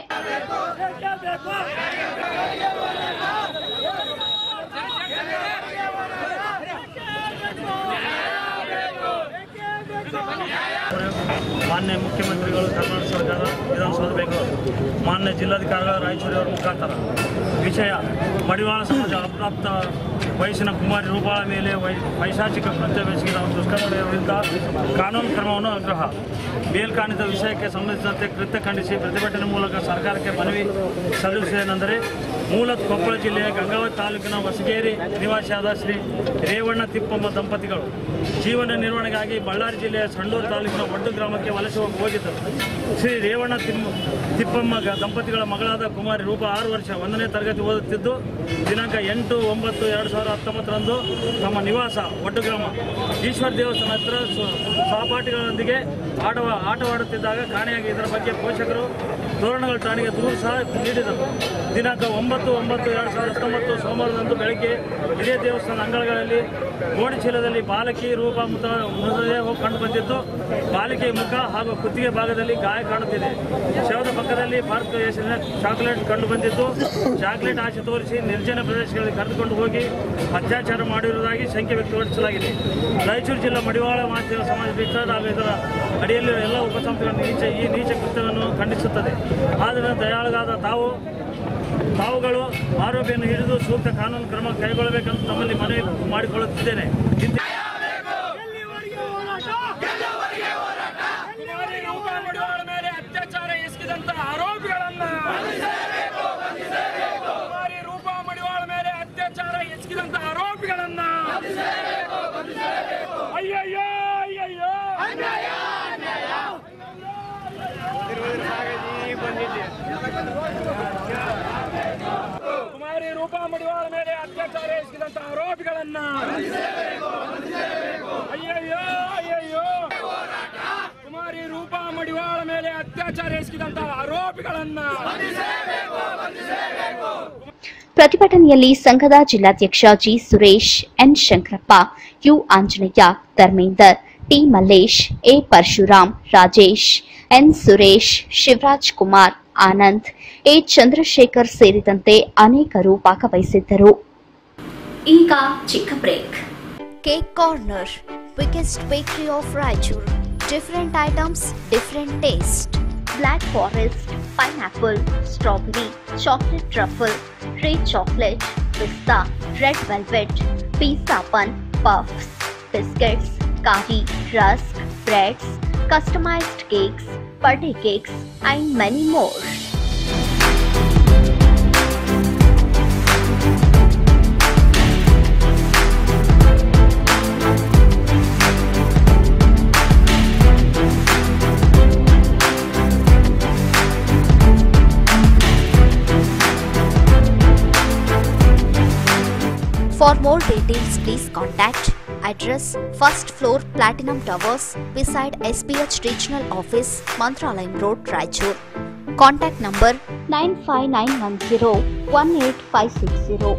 ಮಾನ್ಯ ಮುಖ್ಯಮಂತ್ರಿಗಳು ಕರ್ನಾಟಕ ಸರ್ಕಾರ ವಿಧಾನಸೌಧ ಬೆಂಗಳೂರು ಮಾನ್ಯ ಜಿಲ್ಲಾಧಿಕಾರಿಗಳ ರಾಯಚೂರು ಅವರ ಮುಖಾಂತರ ವಿಷಯ ಮಡಿವಾಳ ಸಮಾಜ ಅಪ್ರಾಪ್ತ ವಯಸ್ಸಿನ ಕುಮಾರಿ ರೂಪಾಳ ಮೇಲೆ ವೈ ಪೈಶಾಚಿಕ ಕೃತ್ಯ ಬೆಸಗಿದ ದುಷ್ಕರ್ಮದ ವಿರುದ್ಧ ಕಾನೂನು ಕ್ರಮವನ್ನು ಆಗ್ರಹ ಮೇಲ್ಕಾಣಿತ ವಿಷಯಕ್ಕೆ ಸಂಬಂಧಿಸಿದಂತೆ ಕೃತ್ಯ ಖಂಡಿಸಿ ಪ್ರತಿಭಟನೆ ಮೂಲಕ ಸರ್ಕಾರಕ್ಕೆ ಮನವಿ ಸಲ್ಲಿಸುವುದೇನೆಂದರೆ ಮೂಲ ಕೊಪ್ಪಳ ಜಿಲ್ಲೆಯ ಗಂಗಾವತಿ ತಾಲೂಕಿನ ಹೊಸಗೇರಿ ನಿವಾಸಿಯಾದ ಶ್ರೀ ರೇವಣ್ಣ ತಿಪ್ಪಮ್ಮ ದಂಪತಿಗಳು ಜೀವನ ನಿರ್ವಹಣೆಗಾಗಿ ಬಳ್ಳಾರಿ ಜಿಲ್ಲೆಯ ಸಂಡೂರು ತಾಲೂಕಿನ ಒಡ್ಡು ಗ್ರಾಮಕ್ಕೆ ವಲಸೆ ಹೋಗಿ ಹೋಗಿದ್ದರು ಶ್ರೀ ರೇವಣ್ಣ ತಿಮ್ಮ ತಿಪ್ಪಮ್ಮ ಗ- ದಂಪತಿಗಳ ಮಗಳಾದ ಕುಮಾರಿ ರೂಪ ಆರು ವರ್ಷ ಒಂದನೇ ತರಗತಿ ಓದುತ್ತಿದ್ದು ದಿನಾಂಕ ಎಂಟು ಒಂಬತ್ತು ಎರಡು ಸಾವಿರದ ಹತ್ತೊಂಬತ್ತರಂದು ತಮ್ಮ ನಿವಾಸ ಒಡ್ಡು ಗ್ರಾಮ ಈಶ್ವರ ದೇವಸ್ಥಾನ ಹತ್ರ ಸ್ವ- ಸಹಪಾಠಿಗಳೊಂದಿಗೆ ಆಟವ ಆಟವಾಡುತ್ತಿದ್ದಾಗ ಕಾಣೆಯಾಗಿ ಇದರ ಬಗ್ಗೆ ಪೋಷಕರು ತೋರಣಗಳ ಠಾಣೆಗೆ ದೂರು ಸಹ ನೀಡಿದರು ದಿನಾಂಕ ಒಂಬತ್ತು ಒಂಬತ್ತು ಎರಡು ಸಾವಿರದ ಹತ್ತೊಂಬತ್ತು ಸೋಮವಾರದಂದು ಬೆಳಗ್ಗೆ ಇದೇ ದೇವಸ್ಥಾನ ಅಂಗಳಗಳಲ್ಲಿ ಗೋಣಿಚೀಲದಲ್ಲಿ ಬಾಲಕಿ ರೂಪ ಮೃತ ಮೃತದೇಹ ಕಂಡು ಬಂದಿದ್ದು ಬಾಲಿಕೆಯ ಮುಖ ಹಾಗೂ ಕುತ್ತಿಗೆ ಭಾಗದಲ್ಲಿ ಗಾಯ ಕಾಣುತ್ತಿದೆ ಶವದ ಪಕ್ಕದಲ್ಲಿ ಭಾರತ ಹೆಸರಿನ ಚಾಕ್ಲೇಟ್ ಕಂಡು ಬಂದಿದ್ದು ಚಾಕ್ಲೇಟ್ ಆಸೆ ತೋರಿಸಿ ನಿರ್ಜನ ಪ್ರದೇಶಗಳಿಗೆ ಕರೆದುಕೊಂಡು ಹೋಗಿ ಅತ್ಯಾಚಾರ ಮಾಡಿರುವುದಾಗಿ ಶಂಕೆ ವ್ಯಕ್ತಪಡಿಸಲಾಗಿದೆ ರಾಯಚೂರು ಜಿಲ್ಲಾ ಮಡಿವಾಳ ಮಾಧ್ಯಮ ಸಮಾಜ ಬಿಕ್ಕದ ಹಾಗೂ ಇದರ ಅಡಿಯಲ್ಲಿರುವ ಎಲ್ಲ ಉಪಸಂಸ್ಥೆಗಳ ನೀಚ ಈ ನೀಚ ಕೃತ್ಯವನ್ನು ಖಂಡಿಸುತ್ತದೆ ಆದರೆ ದಯಾಳುಗಾದ ತಾವು ತಾವುಗಳು ಆರೋಪಿಯನ್ನು ಹಿಡಿದು ಸೂಕ್ತ ಕಾನೂನು ಕ್ರಮ ಕೈಗೊಳ್ಳಬೇಕೆಂದು ತಮ್ಮಲ್ಲಿ ಮನವಿ ಮಾಡಿಕೊಳ್ಳುತ್ತಿದ್ದೇನೆ ಇಂತಿ- ಕುಮಾರಿ ರೂಪಾ ಮಡಿವಾಳ ಮೇಲೆ ಅತ್ಯಾಚಾರ ಎಸಗಿದಂತ ಆರೋಪಿಗಳನ್ನ ಕುಮಾರಿ ರೂಪಾ ಮಡಿವಾಳ ಮೇಲೆ ಅತ್ಯಾಚಾರ ಎಸಗಿದಂತ ಆರೋಪಿಗಳನ್ನ ಅಯ್ಯಯ್ಯೋ ಅಯ್ಯಯ್ಯೋ ಕುಮಾರಿ ರೂಪಾ ಮಡಿವಾಳ ಮೇಲೆ ಅತ್ಯಾಚಾರ ಎಸಗಿದಂತ ಆರೋಪಿಗಳನ್ನ ಅಯ್ಯಯ್ಯೋ ಅಯ್ಯಯ್ಯೋ ಕುಮಾರಿ ರೂಪಾ ಮಡಿವಾಳ ಮೇಲೆ ಅತ್ಯಾಚಾರ ಎಸಗಿದಂತ ಆರೋಪಿಗಳನ್ನ ಪ್ರತಿಭಟನೆಯಲ್ಲಿ ಸಂಘದ ಜಿಲ್ಲಾಧ್ಯಕ್ಷ G Suresh N Shankarappa U Anjaneya Dharmender T Mallesh A Parashuram Rajesh N Suresh Shivaraj Kumar Anand A Chandrashekar ಸೇರಿದಂತೆ ಅನೇಕರು ಭಾಗವಹಿಸಿದ್ದರು ಈಗ ಚಿಕ್ಕ break Cake Corner, biggest bakery of Raichur. Different items, different taste. Black forest pineapple strawberry chocolate truffle red chocolate ಪಿಸ್ತಾ red velvet pizza bun puffs biscuits coffee rusk breads customised cakes birthday cakes and many more For more details, please contact address first floor Platinum Towers beside SBH Regional Office, Mantralayam Road, Raichur. Contact number nine five nine one zero one eight five six zero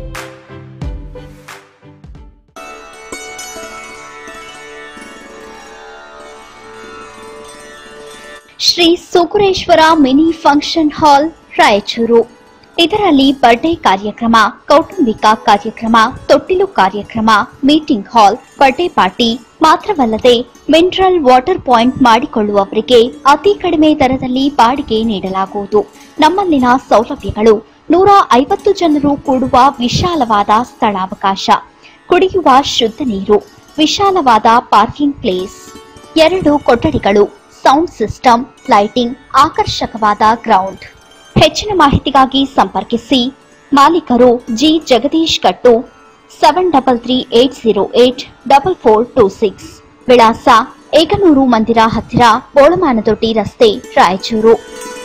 Shri Sukureshwara mini function hall Raichur ಇದರಲ್ಲಿ birthday ಕಾರ್ಯಕ್ರಮ ಕೌಟುಂಬಿಕ ಕಾರ್ಯಕ್ರಮ ತೊಟ್ಟಿಲು ಕಾರ್ಯಕ್ರಮ meeting hall birthday party ಮಾತ್ರವಲ್ಲದೆ mineral water point ಮಾಡಿಕೊಳ್ಳುವವರಿಗೆ ಅತಿ ಕಡಿಮೆ ದರದಲ್ಲಿ ಬಾಡಿಗೆ ನೀಡಲಾಗುವುದು ನಮ್ಮಲ್ಲಿನ ಸೌಲಭ್ಯಗಳು ನೂರ ಐವತ್ತು ಜನರು ಕೂಡುವ ವಿಶಾಲವಾದ ಸ್ಥಳಾವಕಾಶ ಕುಡಿಯುವ ಶುದ್ಧ ನೀರು ವಿಶಾಲವಾದ ಪಾರ್ಕಿಂಗ್ ಪ್ಲೇಸ್ ಎರಡು ಕೊಠಡಿಗಳು ಸೌಂಡ್ ಸಿಸ್ಟಮ್ ಲೈಟಿಂಗ್ ಆಕರ್ಷಕವಾದ ಗ್ರೌಂಡ್ ಹೆಚ್ಚಿನ ಮಾಹಿತಿಗಾಗಿ ಸಂಪರ್ಕಿಸಿ ಮಾಲೀಕರು G Jagadish Kattu seven double three eight zero eight double four two six ವಿಳಾಸ ಏಕನೂರು ಮಂದಿರ ಹತ್ತಿರ ಬೋಳಮಾನದೊಡ್ಡಿ ರಸ್ತೆ Raichur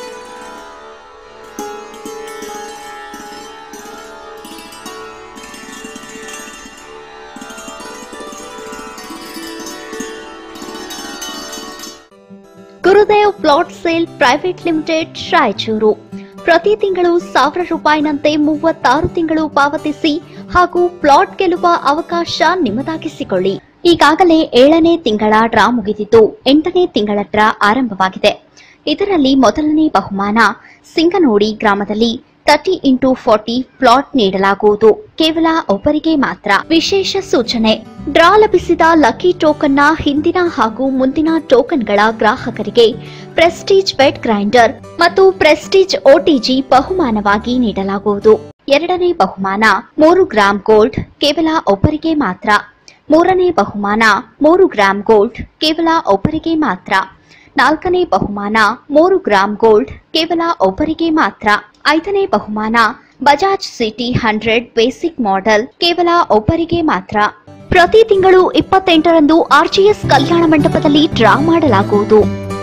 Gurudev plot sale private limited Raichur ಪ್ರತಿ ತಿಂಗಳು ಸಾವಿರ ರೂಪಾಯಿನಂತೆ ಮೂವತ್ತಾರು ತಿಂಗಳು ಪಾವತಿಸಿ ಹಾಗೂ ಪ್ಲಾಟ್ ಗೆಲ್ಲುವ ಅವಕಾಶ ನಿಮ್ಮದಾಗಿಸಿಕೊಳ್ಳಿ ಈಗಾಗಲೇ ಏಳನೇ ತಿಂಗಳ ಡ್ರಾ ಮುಗಿದಿದ್ದು ಎಂಟನೇ ತಿಂಗಳ ಡ್ರಾ ಆರಂಭವಾಗಿದೆ ಇದರಲ್ಲಿ ಮೊದಲನೇ ಬಹುಮಾನ ಸಿಂಗನೋಡಿ ಗ್ರಾಮದಲ್ಲಿ ತರ್ಟಿ ಇಂಟು ಫಾರ್ಟಿ ಪ್ಲಾಟ್ ನೀಡಲಾಗುವುದು ಕೇವಲ ಒಬ್ಬರಿಗೆ ಮಾತ್ರ ವಿಶೇಷ ಸೂಚನೆ ಡ್ರಾ ಲಭಿಸಿದ ಲಕ್ಕಿ ಟೋಕನ್ನ ಹಿಂದಿನ ಹಾಗೂ ಮುಂದಿನ ಟೋಕನ್ಗಳ ಗ್ರಾಹಕರಿಗೆ ಪ್ರೆಸ್ಟೀಜ್ ಬೆಡ್ ಗ್ರೈಂಡರ್ ಮತ್ತು ಪ್ರೆಸ್ಟೀಜ್ ಓಟಿಜಿ ಬಹುಮಾನವಾಗಿ ನೀಡಲಾಗುವುದು ಎರಡನೇ ಬಹುಮಾನ ಮೂರು ಗ್ರಾಂ ಗೋಲ್ಡ್ ಕೇವಲ ಒಬ್ಬರಿಗೆ ಮಾತ್ರ ಮೂರನೇ ಬಹುಮಾನ ಮೂರು ಗ್ರಾಂ ಗೋಲ್ಡ್ ಕೇವಲ ಒಬ್ಬರಿಗೆ ಮಾತ್ರ ನಾಲ್ಕನೇ ಬಹುಮಾನ ಮೂರು ಗ್ರಾಂ ಗೋಲ್ಡ್ ಕೇವಲ ಒಬ್ಬರಿಗೆ ಮಾತ್ರ ಐದನೇ ಬಹುಮಾನ Bajaj CT hundred basic model ಕೇವಲ ಒಬ್ಬರಿಗೆ ಮಾತ್ರ ಪ್ರತಿ ತಿಂಗಳು ಇಪ್ಪತ್ತೆಂಟರಂದು ಆರ್ಜಿಎಸ್ ಕಲ್ಯಾಣ ಮಂಟಪದಲ್ಲಿ ಡ್ರಾ ಮಾಡಲಾಗುವುದು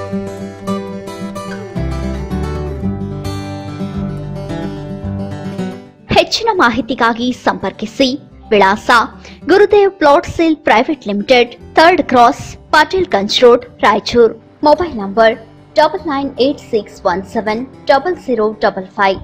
ಹೆಚ್ಚಿನ ಮಾಹಿತಿಗಾಗಿ ಸಂಪರ್ಕಿಸಿ ವಿಳಾಸ Gurudev plot sale private limited third cross Patil Ganj road Raichur mobile number double nine eight six one seven double zero double five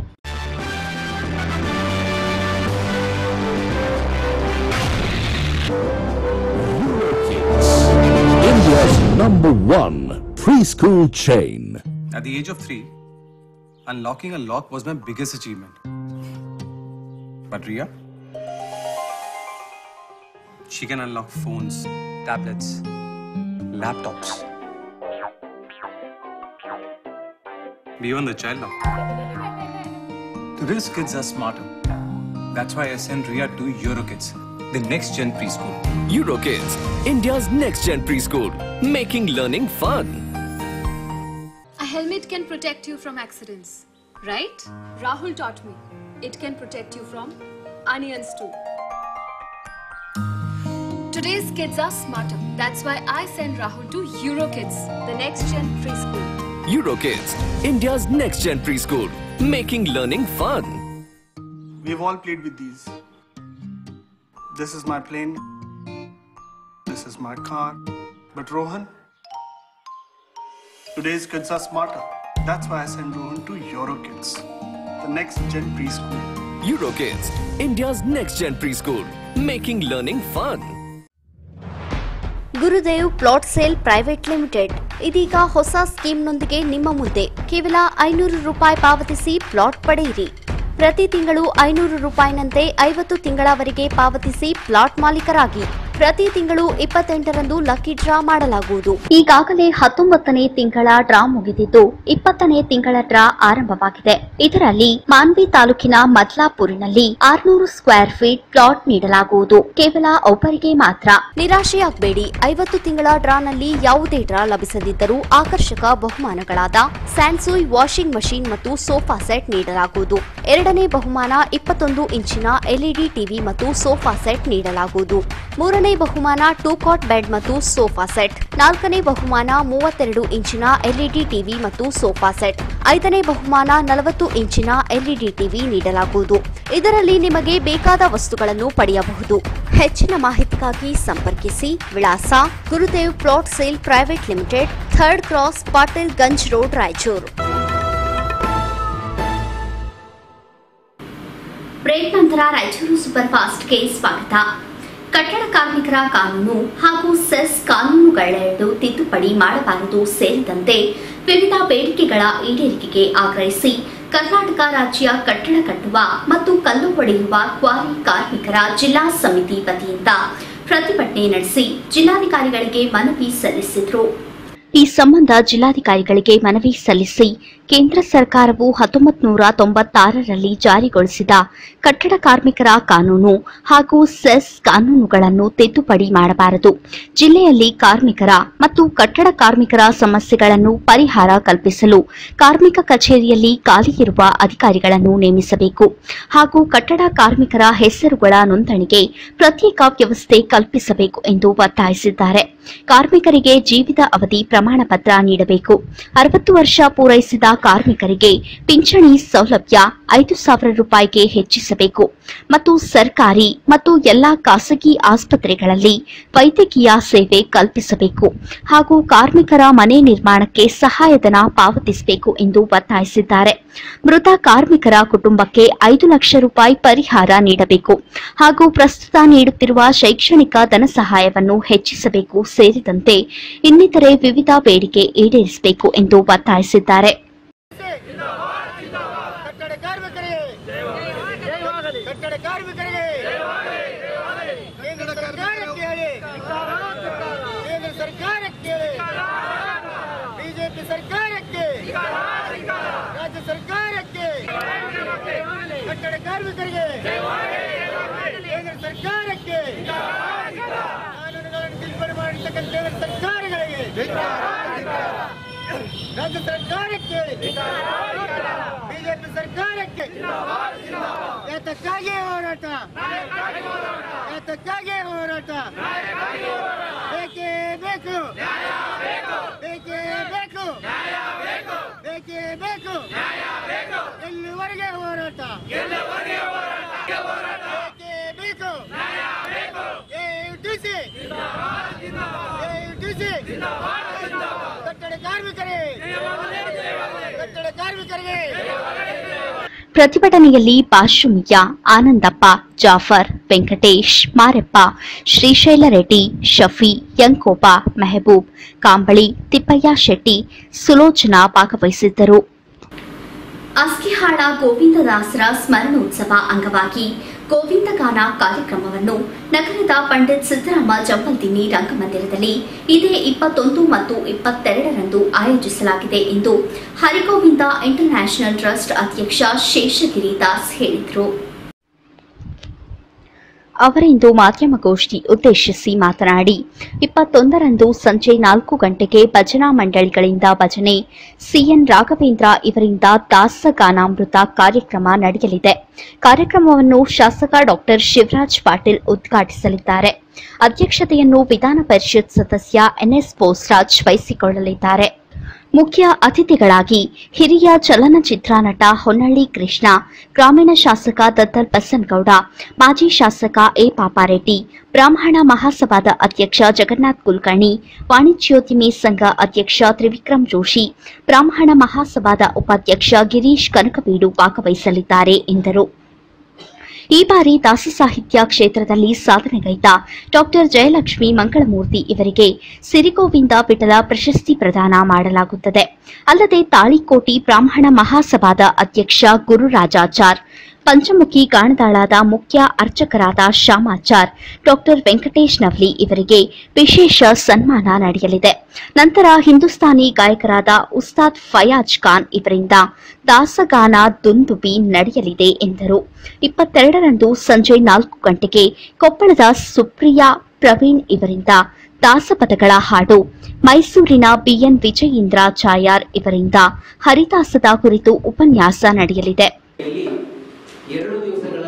India's number one preschool chain. At the age of three, unlocking a lock was my biggest achievement. But Ria? She can unlock phones, tablets, laptops. Beyond the child lock. Today's kids are smarter. That's why I sent Ria to Eurokids, the next gen preschool. Eurokids, India's next gen preschool, making learning fun. A helmet can protect you from accidents, right? Rahul taught me. It can protect you from onions too. Today's kids are smarter. That's why I send Rahul to Eurokids, the next gen preschool. Eurokids, India's next gen preschool, making learning fun. We've all played with these. This is my plane. This is my car. But Rohan, today's kids are smarter. That's why I send Rohan to Eurokids, the next gen preschool. Eurokids, India's next gen preschool, making learning fun. Gurudev plot sale private limited ಇದೀಗ ಹೊಸ ಸ್ಕೀಮ್ನೊಂದಿಗೆ ನಿಮ್ಮ ಮುಂದೆ ಕೇವಲ ಐನೂರು ರೂಪಾಯಿ ಪಾವತಿಸಿ plot ಪಡೆಯಿರಿ ಪ್ರತಿ ತಿಂಗಳು ಐನೂರು ರೂಪಾಯಿನಂತೆ ಐವತ್ತು ತಿಂಗಳವರೆಗೆ ಪಾವತಿಸಿ ಪ್ಲಾಟ್ ಮಾಲೀಕರಾಗಿ ಪ್ರತಿ ತಿಂಗಳು ಇಪ್ಪತ್ತೆಂಟರಂದು ಲಕ್ಕಿ ಡ್ರಾ ಮಾಡಲಾಗುವುದು ಈಗಾಗಲೇ ಹತ್ತೊಂಬತ್ತನೇ ತಿಂಗಳ ಡ್ರಾ ಮುಗಿದಿದ್ದು ಇಪ್ಪತ್ತನೇ ತಿಂಗಳ ಡ್ರಾ ಆರಂಭವಾಗಿದೆ ಇದರಲ್ಲಿ ಮಾನ್ವಿ ತಾಲೂಕಿನ ಮದ್ಲಾಪುರಿನಲ್ಲಿ ಆರ್ನೂರು ಸ್ಕ್ವೇರ್ ಫೀಟ್ ಪ್ಲಾಟ್ ನೀಡಲಾಗುವುದು ಕೇವಲ ಒಬ್ಬರಿಗೆ ಮಾತ್ರ ನಿರಾಶೆಯಾಗಬೇಡಿ ಐವತ್ತು ತಿಂಗಳ ಡ್ರಾನಲ್ಲಿ ಯಾವುದೇ ಡ್ರಾ ಲಭಿಸದಿದ್ದರೂ ಆಕರ್ಷಕ ಬಹುಮಾನಗಳಾದ ಸ್ಯಾನ್ಸುಯ್ ವಾಷಿಂಗ್ ಮಷೀನ್ ಮತ್ತು ಸೋಫಾ ಸೆಟ್ ನೀಡಲಾಗುವುದು ಎರಡನೇ ಬಹುಮಾನ ಇಪ್ಪತ್ತೊಂದು ಇಂಚಿನ ಎಲ್ಇಡಿ ಟಿವಿ ಮತ್ತು ಸೋಫಾ ಸೆಟ್ ನೀಡಲಾಗುವುದು ಮೂರನೇ ಬಹುಮಾನ ಟೂ ಕಾಟ್ ಬೆಡ್ ಮತ್ತು ಸೋಫಾ ಸೆಟ್ ನಾಲ್ಕನೇ ಬಹುಮಾನ ಮೂವತ್ತೆರಡು ಇಂಚಿನ ಎಲ್ಇಡಿ ಟಿವಿ ಮತ್ತು ಸೋಫಾ ಸೆಟ್ ಐದನೇ ಬಹುಮಾನ ನಲವತ್ತು ಇಂಚಿನ ಎಲ್ಇಡಿ ಟಿವಿ ನೀಡಲಾಗುವುದು ಇದರಲ್ಲಿ ನಿಮಗೆ ಬೇಕಾದ ವಸ್ತುಗಳನ್ನು ಪಡೆಯಬಹುದು ಹೆಚ್ಚಿನ ಮಾಹಿತಿಗಾಗಿ ಸಂಪರ್ಕಿಸಿ ವಿಳಾಸ Gurudev plot sale private limited third cross Patil Ganj road Raichur break ನಂತರ ರಾಯಚೂರು ಸೂಪರ್ ಫಾಸ್ಟ್ಗೆ ಸ್ವಾಗತ ಕಟ್ಟಡ ಕಾರ್ಮಿಕರ ಕಾನೂನು ಹಾಗೂ ಸೆಸ್ ಕಾನೂನುಗಳೆರಡು ತಿದ್ದುಪಡಿ ಮಾಡಬಾರದು ಸೇರಿದಂತೆ ವಿವಿಧ ಬೇಡಿಕೆಗಳ ಈಡೇರಿಕೆಗೆ ಆಗ್ರಹಿಸಿ ಕರ್ನಾಟಕ ರಾಜ್ಯ ಕಟ್ಟಡ ಕಟ್ಟುವ ಮತ್ತು ಕಲ್ಲು ಹೊಡೆಯುವ ಕ್ವಾರಿ ಕಾರ್ಮಿಕರ ಜಿಲ್ಲಾ ಸಮಿತಿ ವತಿಯಿಂದ ಪ್ರತಿಭಟನೆ ನಡೆಸಿ ಜಿಲ್ಲಾಧಿಕಾರಿಗಳಿಗೆ ಮನವಿ ಸಲ್ಲಿಸಿದರು ಈ ಸಂಬಂಧ ಜಿಲ್ಲಾಧಿಕಾರಿಗಳಿಗೆ ಮನವಿ ಸಲ್ಲಿಸಿ ಕೇಂದ್ರ ಸರ್ಕಾರವು ಹತ್ತೊಂಬತ್ತು ನೂರ ತೊಂಬತ್ತಾರರಲ್ಲಿ ಜಾರಿಗೊಳಿಸಿದ ಕಟ್ಟಡ ಕಾರ್ಮಿಕರ ಕಾನೂನು ಹಾಗೂ ಸೆಸ್ ಕಾನೂನುಗಳನ್ನು ತಿದ್ದುಪಡಿ ಮಾಡಬಾರದು ಜಿಲ್ಲೆಯಲ್ಲಿ ಕಾರ್ಮಿಕರ ಮತ್ತು ಕಟ್ಟಡ ಕಾರ್ಮಿಕರ ಸಮಸ್ಯೆಗಳನ್ನು ಪರಿಹಾರ ಕಲ್ಪಿಸಲು ಕಾರ್ಮಿಕ ಕಚೇರಿಯಲ್ಲಿ ಖಾಲಿ ಇರುವ ಅಧಿಕಾರಿಗಳನ್ನು ನೇಮಿಸಬೇಕು ಹಾಗೂ ಕಟ್ಟಡ ಕಾರ್ಮಿಕರ ಹೆಸರುಗಳ ನೋಂದಣಿಗೆ ಪ್ರತ್ಯೇಕ ವ್ಯವಸ್ಥೆ ಕಲ್ಪಿಸಬೇಕು ಎಂದು ಒತ್ತಾಯಿಸಿದ್ದಾರೆ ಕಾರ್ಮಿಕರಿಗೆ ಜೀವಿತ ಅವಧಿ ಪ್ರಮಾಣ ಪತ್ರ ನೀಡಬೇಕು ಅರವತ್ತು ವರ್ಷ ಪೂರೈಸಿದ ಕಾರ್ಮಿಕರಿಗೆ ಪಿಂಚಣಿ ಸೌಲಭ್ಯ ಐದು ಸಾವಿರ ರೂಪಾಯಿಗೆ ಹೆಚ್ಚಿಸಬೇಕು ಮತ್ತು ಸರ್ಕಾರಿ ಮತ್ತು ಎಲ್ಲಾ ಖಾಸಗಿ ಆಸ್ಪತ್ರೆಗಳಲ್ಲಿ ವೈದ್ಯಕೀಯ ಸೇವೆ ಕಲ್ಪಿಸಬೇಕು ಹಾಗೂ ಕಾರ್ಮಿಕರ ಮನೆ ನಿರ್ಮಾಣಕ್ಕೆ ಸಹಾಯಧನ ಪಾವತಿಸಬೇಕು ಎಂದು ಒತ್ತಾಯಿಸಿದ್ದಾರೆ ಮೃತ ಕಾರ್ಮಿಕರ ಕುಟುಂಬಕ್ಕೆ ಐದು ಲಕ್ಷ ರೂಪಾಯಿ ಪರಿಹಾರ ನೀಡಬೇಕು ಹಾಗೂ ಪ್ರಸ್ತುತ ನೀಡುತ್ತಿರುವ ಶೈಕ್ಷಣಿಕ ಧನ ಸಹಾಯವನ್ನು ಹೆಚ್ಚಿಸಬೇಕು ಸೇರಿದಂತೆ ಇನ್ನಿತರೆ ವಿವಿಧ ಬೇಡಿಕೆ ಈಡೇರಿಸಬೇಕು ಎಂದು ಒತ್ತಾಯಿಸಿದ್ದಾರೆ ಕಟ್ಟಡ ಕಾರ್ಮಿಕರಿಗೆ ಕಟ್ಟಡ ಕಾರ್ಮಿಕರಿಗೆ ಕೇಂದ್ರ ಸರ್ಕಾರಕ್ಕೆ ಹೇಳಿ ಕೇಂದ್ರ ಸರ್ಕಾರಕ್ಕೆ ಹೇಳಿ ಬಿಜೆಪಿ ಸರ್ಕಾರಕ್ಕೆ ರಾಜ್ಯ ಸರ್ಕಾರಕ್ಕೆ ಕಟ್ಟಡ ಕಾರ್ಮಿಕರಿಗೆ ಕೇಂದ್ರ ಸರ್ಕಾರಕ್ಕೆ ಕಾನೂನುಗಳನ್ನು ತಿದ್ದುಪಡಿ ಮಾಡಿರ್ತಕ್ಕಂಥ ಕೇಂದ್ರ ಸರ್ಕಾರಗಳಿಗೆ ರಾಜ್ಯ ಸರ್ಕಾರಕ್ಕೆ ಬಿಜೆಪಿ ಸರ್ಕಾರಕ್ಕೆ ಯಾತಕ್ಕಾಗಿ ಹೋರಾಟ ಯಾತಕ್ಕಾಗಿ ಹೋರಾಟ ಬೇಕೇ ಬೇಕು ಬೇಕೇ ಬೇಕು ಬೇಕೇ ಬೇಕು ಎಲ್ಲಿವರೆಗೆ ಹೋರಾಟ ಬೇಕೇ ಬೇಕು AUTC AUTC ಕಟ್ಟಡ ಕಾರ್ಮಿಕರೇ ಕಟ್ಟಡ ಕಾರ್ಮಿಕರಿಗೆ ಪ್ರತಿಭಟನೆಯಲ್ಲಿ ಪಾಶುಮಿಯ ಆನಂದಪ್ಪ ಜಾಫರ್ ವೆಂಕಟೇಶ್ ಮಾರೆಪ್ಪ ಶ್ರೀಶೈಲ ರೆಡ್ಡಿ ಶಫಿ ಯಂಕೋಪ ಮೆಹಬೂಬ್ ಕಾಂಬಳಿ ತಿಪ್ಪಯ್ಯ ಶೆಟ್ಟಿ ಸುಲೋಚನಾ ಭಾಗವಹಿಸಿದ್ದರು ಅಸ್ಕಿಹಾಳ ಗೋವಿಂದದಾಸರ ಸ್ಮರಣೋತ್ಸವ ಅಂಗವಾಗಿ ಗೋವಿಂದಗಾನ ಕಾರ್ಯಕ್ರಮವನ್ನು ನಗರದ ಪಂಡಿತ್ ಸಿದ್ದರಾಮ ಜಂಬಲ್ದಿನ್ನಿ ರಂಗಮಂದಿರದಲ್ಲಿ ಇದೇ ಇಪ್ಪತ್ತೊಂದು ಮತ್ತು ಇಪ್ಪತ್ತೆರಡರಂದು ಆಯೋಜಿಸಲಾಗಿದೆ ಎಂದು ಹರಿಗೋವಿಂದ ಇಂಟರ್ನ್ಯಾಷನಲ್ ಟ್ರಸ್ಟ್ ಅಧ್ಯಕ್ಷ ಶೇಷಗಿರಿ ದಾಸ್ ಹೇಳಿದರು ಅವರಿಂದು ಮಾಧ್ಯಮಗೋಷ್ಠಿ ಉದ್ದೇಶಿಸಿ ಮಾತನಾಡಿ ಇಪ್ಪತ್ತೊಂದರಂದು ಸಂಜೆ ನಾಲ್ಕು ಗಂಟೆಗೆ ಭಜನಾ ಮಂಡಳಿಗಳಿಂದ ಭಜನೆ ಸಿಎನ್ ರಾಘವೇಂದ್ರ ಇವರಿಂದ ದಾಸಗಾನಾಮೃತ ಕಾರ್ಯಕ್ರಮ ನಡೆಯಲಿದೆ ಕಾರ್ಯಕ್ರಮವನ್ನು ಶಾಸಕ ಡಾಕ್ಟರ್ ಶಿವರಾಜ್ ಪಾಟೀಲ್ ಉದ್ಘಾಟಿಸಲಿದ್ದಾರೆ ಅಧ್ಯಕ್ಷತೆಯನ್ನು ವಿಧಾನ ಪರಿಷತ್ ಸದಸ್ಯ ಎನ್ಎಸ್ ಬೋಸ್ರಾಜ್ ವಹಿಸಿಕೊಳ್ಳಲಿದ್ದಾರೆ ಮುಖ್ಯ ಅತಿಥಿಗಳಾಗಿ ಹಿರಿಯ ಚಲನಚಿತ್ರ ನಟ ಹೊನ್ನಳ್ಳಿ ಕೃಷ್ಣ ಗ್ರಾಮೀಣ ಶಾಸಕ ದತ್ತಲ್ ಬಸನಗೌಡ ಮಾಜಿ ಶಾಸಕ ಎ ಪಾಪಾರೆಡ್ಡಿ ಬ್ರಾಹ್ಮಣ ಮಹಾಸಭಾದ ಅಧ್ಯಕ್ಷ ಜಗನ್ನಾಥ್ ಕುಲಕರ್ಣಿ ವಾಣಿಜ್ಯೋದ್ಯಮಿ ಸಂಘ ಅಧ್ಯಕ್ಷ ತ್ರಿವಿಕ್ರಮ್ ಜೋಶಿ ಬ್ರಾಹ್ಮಣ ಮಹಾಸಭಾದ ಉಪಾಧ್ಯಕ್ಷ ಗಿರೀಶ್ ಕನಕಬೀಡು ಭಾಗವಹಿಸಲಿದ್ದಾರೆ ಎಂದರು ಈ ಬಾರಿ ದಾಸ ಸಾಹಿತ್ಯ ಕ್ಷೇತ್ರದಲ್ಲಿ ಸಾಧನೆಗೈದ ಡಾಕ್ಟರ್ ಜಯಲಕ್ಷ್ಮಿ ಮಂಗಳಮೂರ್ತಿ ಇವರಿಗೆ ಸಿರಿಗೋವಿಂದ ವಿಠಲ ಪ್ರಶಸ್ತಿ ಪ್ರದಾನ ಮಾಡಲಾಗುತ್ತದೆ ಅಲ್ಲದೆ ತಾಳಿಕೋಟಿ ಬ್ರಾಹ್ಮಣ ಮಹಾಸಭಾದ ಅಧ್ಯಕ್ಷ ಗುರುರಾಜಾಚಾರ್ ಪಂಚಮುಖಿ ಗಾಣದಾಳದ ಮುಖ್ಯ ಅರ್ಚಕರಾದ ಶ್ಯಾಮಾಚಾರ್ ಡಾಕ್ಟರ್ ವೆಂಕಟೇಶ್ ನವ್ಲಿ ಇವರಿಗೆ ವಿಶೇಷ ಸನ್ಮಾನ ನಡೆಯಲಿದೆ ನಂತರ ಹಿಂದೂಸ್ತಾನಿ ಗಾಯಕರಾದ ಉಸ್ತಾದ್ ಫಯಾಜ್ ಖಾನ್ ಇವರಿಂದ ದಾಸಗಾನ ದುಂದುಬಿ ನಡೆಯಲಿದೆ ಎಂದರು ಇಪ್ಪತ್ತೆರಡರಂದು ಸಂಜೆ ನಾಲ್ಕು ಗಂಟೆಗೆ ಕೊಪ್ಪಳದ ಸುಪ್ರಿಯಾ ಪ್ರವೀಣ್ ಇವರಿಂದ ದಾಸಪದಗಳ ಹಾಡು ಮೈಸೂರಿನ ಬಿಎನ್ ವಿಜಯೇಂದ್ರ ಚಾಯಾರ್ ಇವರಿಂದ ಹರಿದಾಸದ ಕುರಿತು ಉಪನ್ಯಾಸ ನಡೆಯಲಿದೆ ಎರಡು ದಿವಸಗಳ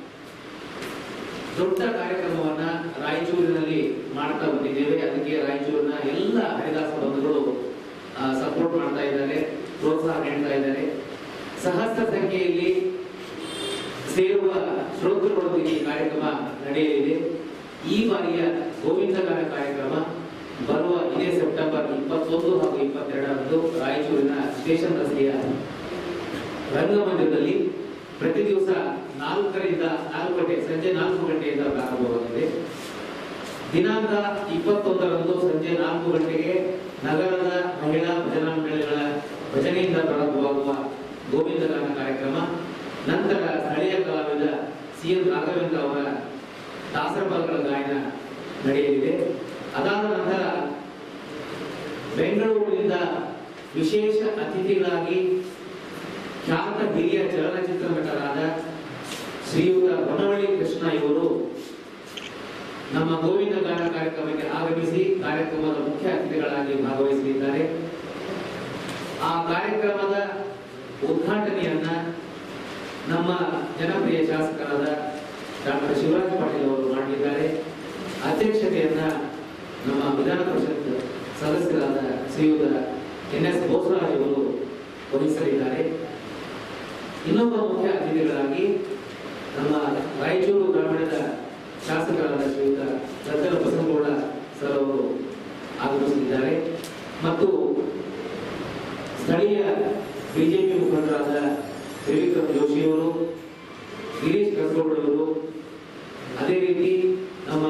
ದೊಡ್ಡ ಕಾರ್ಯಕ್ರಮವನ್ನ ರಾಯಚೂರಿನಲ್ಲಿ ಮಾಡ್ತಾ ಬಂದಿದ್ದೇವೆ ಅದಕ್ಕೆ ರಾಯಚೂರಿನ ಎಲ್ಲ ಹರಿದಾಸ ಬಂಧುಗಳು ಸಪೋರ್ಟ್ ಮಾಡ್ತಾ ಇದ್ದಾರೆ ಪ್ರೋತ್ಸಾಹ ನೀಡ್ತಾ ಇದ್ದಾರೆ ಸಹಸ್ರ ಸಂಖ್ಯೆಯಲ್ಲಿ ಸೇರುವ ಶ್ರೋತೃಗಳೊಂದಿಗೆ ಈ ಕಾರ್ಯಕ್ರಮ ನಡೆಯಲಿದೆ ಈ ಬಾರಿಯ ಗೋವಿಂದಗಾನ ಕಾರ್ಯಕ್ರಮ ಬರುವ ಇದೇ ಸೆಪ್ಟೆಂಬರ್ ಇಪ್ಪತ್ತೊಂದು ಹಾಗೂ ಇಪ್ಪತ್ತೆರಡರಂದು ರಾಯಚೂರಿನ ಸ್ಟೇಷನ್ ರಸ್ತೆಯ ರಂಗಮಂದಿರದಲ್ಲಿ ಪ್ರತಿ ದಿವಸ ನಾಲ್ಕರಿಂದ ನಾಲ್ಕು ಗಂಟೆ ಸಂಜೆ ನಾಲ್ಕು ಗಂಟೆಯಿಂದ ಪ್ರಾರಂಭವಾಗಿದೆ ದಿನಾಂಕ ಇಪ್ಪತ್ತೊಂದರಂದು ಸಂಜೆ ನಾಲ್ಕು ಗಂಟೆಗೆ ನಗರದ ಮಹಿಳಾ ಭಜನಾ ಮಂಡಳಿಗಳ ಭಜನೆಯಿಂದ ಪ್ರಾರಂಭವಾಗುವ ಗೋವಿಂದಗಾನ ಕಾರ್ಯಕ್ರಮ ನಂತರ ಸ್ಥಳೀಯ ಕಲಾವಿದ ಸಿ ಎನ್ ರಾಘವೇಂದ್ರ ಅವರ ದಾಸರ ಪದಗಳ ಗಾಯನ ನಡೆಯಲಿದೆ ಅದಾದ ನಂತರ ಬೆಂಗಳೂರಿನಿಂದ ವಿಶೇಷ ಅತಿಥಿಗಳಾಗಿ ಖ್ಯಾತ ಹಿರಿಯ ಚಲನಚಿತ್ರ ನಟರಾದ ಶ್ರೀಯುತ ಹೊನವಳ್ಳಿ ಕೃಷ್ಣ ಇವರು ನಮ್ಮ ಗೋವಿಂದ ಗಾನ ಕಾರ್ಯಕ್ರಮಕ್ಕೆ ಆಗಮಿಸಿ ಕಾರ್ಯಕ್ರಮದ ಮುಖ್ಯ ಅತಿಥಿಗಳಾಗಿ ಭಾಗವಹಿಸಲಿದ್ದಾರೆ ಆ ಕಾರ್ಯಕ್ರಮದ ಉದ್ಘಾಟನೆಯನ್ನ ನಮ್ಮ ಜನಪ್ರಿಯ ಶಾಸಕರಾದ ಡಾಕ್ಟರ್ ಶಿವರಾಜ್ ಪಾಟೀಲ್ ಅವರು ಮಾಡಲಿದ್ದಾರೆ ಅಧ್ಯಕ್ಷತೆಯನ್ನ ನಮ್ಮ ವಿಧಾನ ಪರಿಷತ್ ಸದಸ್ಯರಾದ ಶ್ರೀಯುತ ಎನ್ ಎಸ್ ಬೋಸರಾಜ್ ಅವರು ವಹಿಸಲಿದ್ದಾರೆ ಇನ್ನೊಬ್ಬ ಮುಖ್ಯ ಅತಿಥಿಗಳಾಗಿ ನಮ್ಮ ರಾಯಚೂರು ಗ್ರಾಮೀಣದ ಶಾಸಕರಾದ ಶ್ರೀಯುತ ಸಜ್ಜನ ಬಸನಗೌಡ ಸರ್ ಅವರು ಆಗಮಿಸಲಿದ್ದಾರೆ ಮತ್ತು ಸ್ಥಳೀಯ ಬಿಜೆಪಿ ಮುಖಂಡರಾದ ತ್ರಿವಿಕ್ರಮ್ ಜೋಶಿಯವರು ಗಿರೀಶ್ ಕರ್ಕೋಡವರು ಅದೇ ರೀತಿ ನಮ್ಮ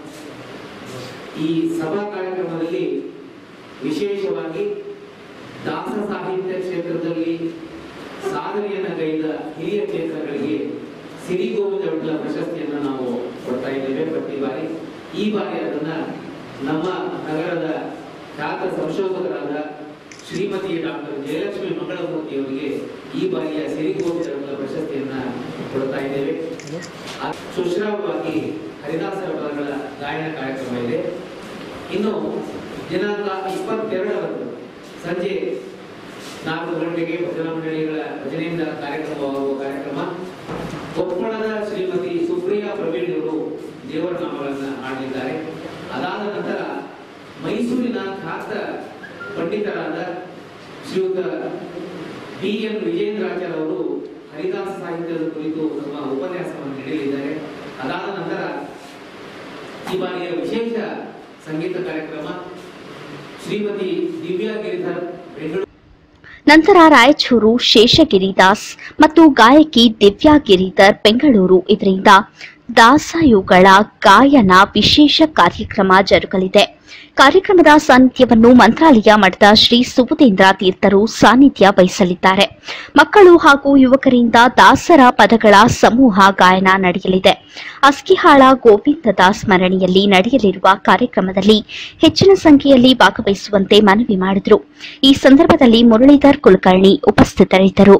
ಈ ಸಭಾ ಕಾರ್ಯಕ್ರಮದಲ್ಲಿ ವಿಶೇಷವಾಗಿ ದಾಸ ಸಾಹಿತ್ಯ ಕ್ಷೇತ್ರದಲ್ಲಿ ಸಾಧನೆಯನ್ನ ಗೈದ ಹಿರಿಯ ಚೇತನಗಳಿಗೆ ಸಿರಿ ಗೋವಿಂದ ವಿಠಲ ಪ್ರಶಸ್ತಿಯನ್ನ ನಾವು ಕೊಡ್ತಾ ಇದ್ದೇವೆ ಪ್ರತಿ ಬಾರಿ ಈ ಬಾರಿ ಅದನ್ನ ನಮ್ಮ ನಗರದ ಖ್ಯಾತ ಸಂಶೋಧಕರಾದ ಶ್ರೀಮತಿ ಡಾಕ್ಟರ್ ಜಯಲಕ್ಷ್ಮಿ ಮಂಗಳಮೂರ್ತಿ ಅವರಿಗೆ ಈ ಬಾರಿಯ ಸಿರಿ ಗೋವಿಂದ ವಿಠಲ ಪ್ರಶಸ್ತಿಯನ್ನ ಕೊಡ್ತಾ ಇದ್ದೇವೆ ಆ ಸುಶ್ರಾವ್ಯವಾಗಿ ಹರಿದಾಸ ಪದಗಳ ಗಾಯನ ಕಾರ್ಯಕ್ರಮ ಇದೆ ಇನ್ನು ದಿನಾಂಕ ಇಪ್ಪತ್ತೆರಡರಂದು ಸಂಜೆ ನಾಲ್ಕು ಗಂಟೆಗೆ ಭಜನಾ ಮಂಡಳಿಗಳ ಭಜನೆಯಿಂದ ಕಾರ್ಯಕ್ರಮವಾಗುವ ಕಾರ್ಯಕ್ರಮ ಕೊಪ್ಪಳದ ಶ್ರೀಮತಿ ಸುಪ್ರಿಯಾ ಪ್ರವೀಣ್ ಅವರು ದೇವರ ನಾಮಗಳನ್ನ ಹಾಡಲಿದ್ದಾರೆ ಅದಾದ ನಂತರ ಮೈಸೂರಿನ ಖ್ಯಾತ ಪಂಡಿತರಾದ ಶ್ರೀಯುತ ಬಿ ಎನ್ ವಿಜೇಂದ್ರಾಚಾರ್ಯ ಅವರು ಹರಿದಾಸ ಸಾಹಿತ್ಯದ ಕುರಿತು ತಮ್ಮ ಉಪನ್ಯಾಸವನ್ನು ನೀಡಲಿದ್ದಾರೆ ಅದಾದ ನಂತರ ಈ ಬಾರಿಯ ವಿಶೇಷ ಸಂಗೀತ ಕಾರ್ಯಕ್ರಮ ಶ್ರೀಮತಿ ದಿವ್ಯಾ ಗಿರಿಧರ್ ಬೆಂಗಳೂರು ನಂತರ ರಾಯಚೂರು ಶೇಷಗಿರಿ ದಾಸ್ ಮತ್ತು ಗಾಯಕಿ ದಿವ್ಯಾ ಗಿರಿಧರ್ ಬೆಂಗಳೂರು ಇದರಿಂದ ದಾಸಯುಗಳ ಗಾಯನ ವಿಶೇಷ ಕಾರ್ಯಕ್ರಮ ಜರುಗಲಿದೆ ಕಾರ್ಯಕ್ರಮದ ಸಾನ್ನಿಧ್ಯವನ್ನು ಮಂತ್ರಾಲಯ ಮಠದ ಶ್ರೀ ಸುಬುಧೇಂದ್ರ ತೀರ್ಥರು ಸಾನ್ನಿಧ್ಯ ವಹಿಸಲಿದ್ದಾರೆ ಮಕ್ಕಳು ಹಾಗೂ ಯುವಕರಿಂದ ದಾಸರ ಪದಗಳ ಸಮೂಹ ಗಾಯನ ನಡೆಯಲಿದೆ ಅಸ್ಕಿಹಾಳ ಗೋವಿಂದದ ಸ್ಮರಣೆಯಲ್ಲಿ ನಡೆಯಲಿರುವ ಕಾರ್ಯಕ್ರಮದಲ್ಲಿ ಹೆಚ್ಚಿನ ಸಂಖ್ಯೆಯಲ್ಲಿ ಭಾಗವಹಿಸುವಂತೆ ಮನವಿ ಮಾಡಿದರು ಈ ಸಂದರ್ಭದಲ್ಲಿ ಮುರಳೀಧರ್ ಕುಲಕರ್ಣಿ ಉಪಸ್ಥಿತರಿದ್ದರು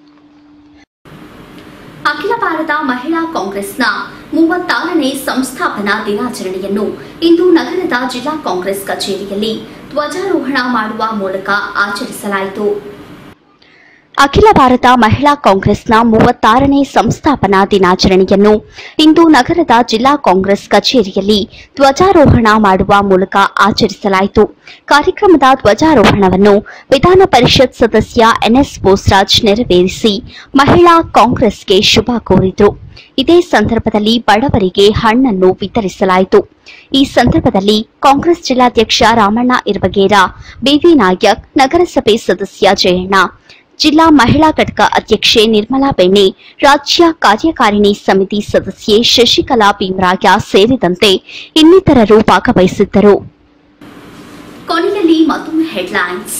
ಅಖಿಲ ಭಾರತ ಮಹಿಳಾ ಕಾಂಗ್ರೆಸ್ನ ಮೂವತ್ತಾರನೇ ಸಂಸ್ಥಾಪನಾ ದಿನಾಚರಣೆಯನ್ನು ಇಂದು ನಗರದ ಜಿಲ್ಲಾ ಕಾಂಗ್ರೆಸ್ ಕಚೇರಿಯಲ್ಲಿ ಧ್ವಜಾರೋಹಣ ಮಾಡುವ ಮೂಲಕ ಆಚರಿಸಲಾಯಿತು ಅಖಿಲ ಭಾರತ ಮಹಿಳಾ ಕಾಂಗ್ರೆಸ್ನ ಮೂವತ್ತಾರನೇ ಸಂಸ್ಥಾಪನಾ ದಿನಾಚರಣೆಯನ್ನು ಇಂದು ನಗರದ ಜಿಲ್ಲಾ ಕಾಂಗ್ರೆಸ್ ಕಚೇರಿಯಲ್ಲಿ ಧ್ವಜಾರೋಹಣ ಮಾಡುವ ಮೂಲಕ ಆಚರಿಸಲಾಯಿತು ಕಾರ್ಯಕ್ರಮದ ಧ್ವಜಾರೋಹಣವನ್ನು ವಿಧಾನ ಪರಿಷತ್ ಸದಸ್ಯ ಎನ್ಎಸ್ ಬೋಸರಾಜ್ ನೆರವೇರಿಸಿ ಮಹಿಳಾ ಕಾಂಗ್ರೆಸ್ಗೆ ಶುಭ ಕೋರಿದರು ಇದೇ ಸಂದರ್ಭದಲ್ಲಿ ಬಡವರಿಗೆ ಹಣ್ಣನ್ನು ವಿತರಿಸಲಾಯಿತು ಈ ಸಂದರ್ಭದಲ್ಲಿ ಕಾಂಗ್ರೆಸ್ ಜಿಲ್ಲಾಧ್ಯಕ್ಷ ರಾಮಣ್ಣ ಇರ್ಬಗೇರ ಬಿವಿ ನಾಯಕ್ ನಗರಸಭೆ ಸದಸ್ಯ ಜಯಣ್ಣ ಜಿಲ್ಲಾ ಮಹಿಳಾ ಘಟಕ ಅಧ್ಯಕ್ಷೆ ನಿರ್ಮಲಾ ಬೆಣ್ಣೆ ರಾಜ್ಯ ಕಾರ್ಯಕಾರಿಣಿ ಸಮಿತಿ ಸದಸ್ಯೆ ಶಶಿಕಲಾ ಭೀಮರಾಯ ಸೇರಿದಂತೆ ಇನ್ನಿತರರು ಭಾಗವಹಿಸಿದ್ದರು ಕೊನೆಯಲ್ಲಿ ಮತ್ತೊಮ್ಮೆ ಹೆಡ್ಲೈನ್ಸ್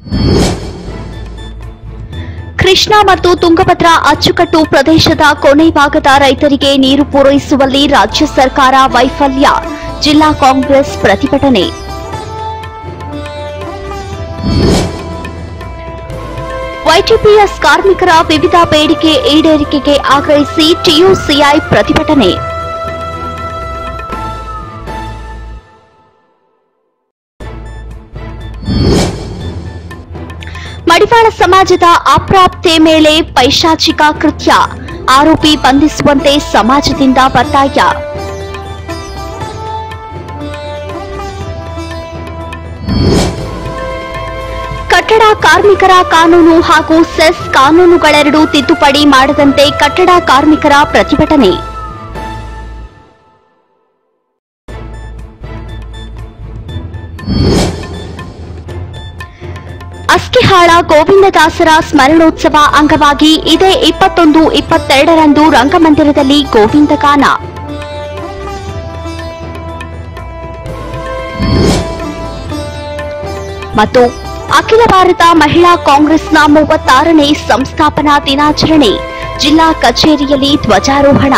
ಕೃಷ್ಣಾ ಮತ್ತು ತುಂಗಭದ್ರಾ ಅಚ್ಚುಕಟ್ಟು ಪ್ರದೇಶದ ಕೊನೆ ಭಾಗದ ರೈತರಿಗೆ ನೀರು ಪೂರೈಸುವಲ್ಲಿ ರಾಜ್ಯ ಸರ್ಕಾರ ವೈಫಲ್ಯ ಜಿಲ್ಲಾ ಕಾಂಗ್ರೆಸ್ ಪ್ರತಿಭಟನೆ ವೈಟಿಪಿಎಸ್ ಕಾರ್ಮಿಕರ ವಿವಿಧ ಬೇಡಿಕೆ ಈಡೇರಿಕೆಗೆ ಆಗ್ರಹಿಸಿ ಟಿಯುಸಿಐ ಪ್ರತಿಭಟನೆ ಮಡಿವಾಳ ಸಮಾಜದ ಅಪ್ರಾಪ್ತೆ ಮೇಲೆ ಪೈಶಾಚಿಕ ಕೃತ್ಯ ಆರೋಪಿ ಬಂಧಿಸುವಂತೆ ಸಮಾಜದಿಂದ ಒತ್ತಾಯ ಕಟ್ಟಡ ಕಾರ್ಮಿಕರ ಕಾನೂನು ಹಾಗೂ ಸೆಸ್ ಕಾನೂನುಗಳೆರಡೂ ತಿದ್ದುಪಡಿ ಮಾಡದಂತೆ ಕಟ್ಟಡ ಕಾರ್ಮಿಕರ ಪ್ರತಿಭಟನೆ ಅಸ್ಕಿಹಾಳ ಗೋವಿಂದದಾಸರ ಸ್ಮರಣೋತ್ಸವ ಅಂಗವಾಗಿ ಇದೇ ಇಪ್ಪತ್ತೊಂದು ಇಪ್ಪತ್ತೆರಡರಂದು ರಂಗಮಂದಿರದಲ್ಲಿ ಗೋವಿಂದ ಗಾನ ಮತ್ತು ಅಖಿಲ ಭಾರತ ಮಹಿಳಾ ಕಾಂಗ್ರೆಸ್ನ ಮೂವತ್ತಾರನೇ ಸಂಸ್ಥಾಪನಾ ದಿನಾಚರಣೆ ಜಿಲ್ಲಾ ಕಚೇರಿಯಲ್ಲಿ ಧ್ವಜಾರೋಹಣ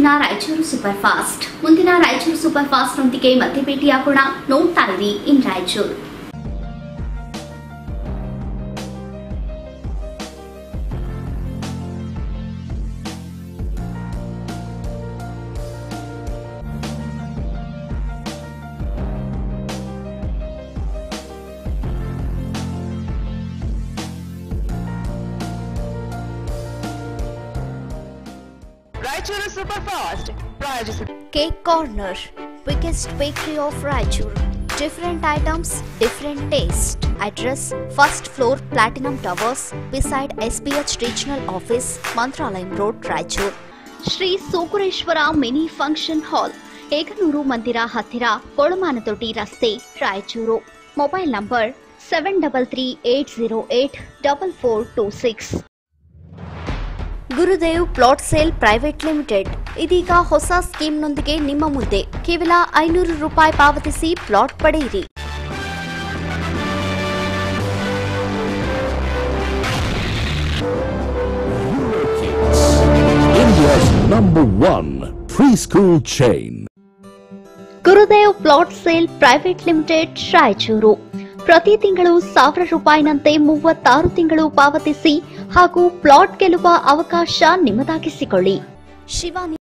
ಇವತ್ತಿನ ರಾಯಚೂರು ಸೂಪರ್ ಫಾಸ್ಟ್ ಮುಂದಿನ ರಾಯಚೂರು ಸೂಪರ್ ಫಾಸ್ಟ್ನೊಂದಿಗೆ ಮತ್ತೆ ಭೇಟಿಯಾಗೋಣ ನೋಡ್ತಾ ಇರಿ in Raichur Raichur super fast ಪ್ರಾಯೋಜಿಸಿದ Cake Corner, biggest bakery of Raichur. Different items, different taste. Address first floor Platinum Towers beside SBH Regional Office, Mantralayam Road, Raichur. Shri Sokureshwara mini function hall Ekanur ಮಂದಿರ ಹತ್ತಿರ ಕೊಳಮಾನದೊಡ್ಡಿ ರಸ್ತೆ Raichur mobile number seven double three eight zero eight double four two six Gurudev plot sale private limited ಇದೀಗ ಹೊಸ ಸ್ಕೀಮ್ನೊಂದಿಗೆ ನಿಮ್ಮ ಮುಂದೆ ಕೇವಲ ಐನೂರು ರೂಪಾಯಿ ಪಾವತಿಸಿ ಪ್ಲಾಟ್ ಪಡೆಯಿರಿ India's number one preschool chain. Gurudev plot sale private limited Raichur ಪ್ರತಿ ತಿಂಗಳು ಸಾವಿರ ರೂಪಾಯಿನಂತೆ ಮೂವತ್ತಾರು ತಿಂಗಳು ಪಾವತಿಸಿ ಹಾಗೂ ಪ್ಲಾಟ್ ಗೆಲ್ಲುವ ಅವಕಾಶ ನಿಮ್ಮದಾಗಿಸಿಕೊಳ್ಳಿ ಶಿವಾನಿ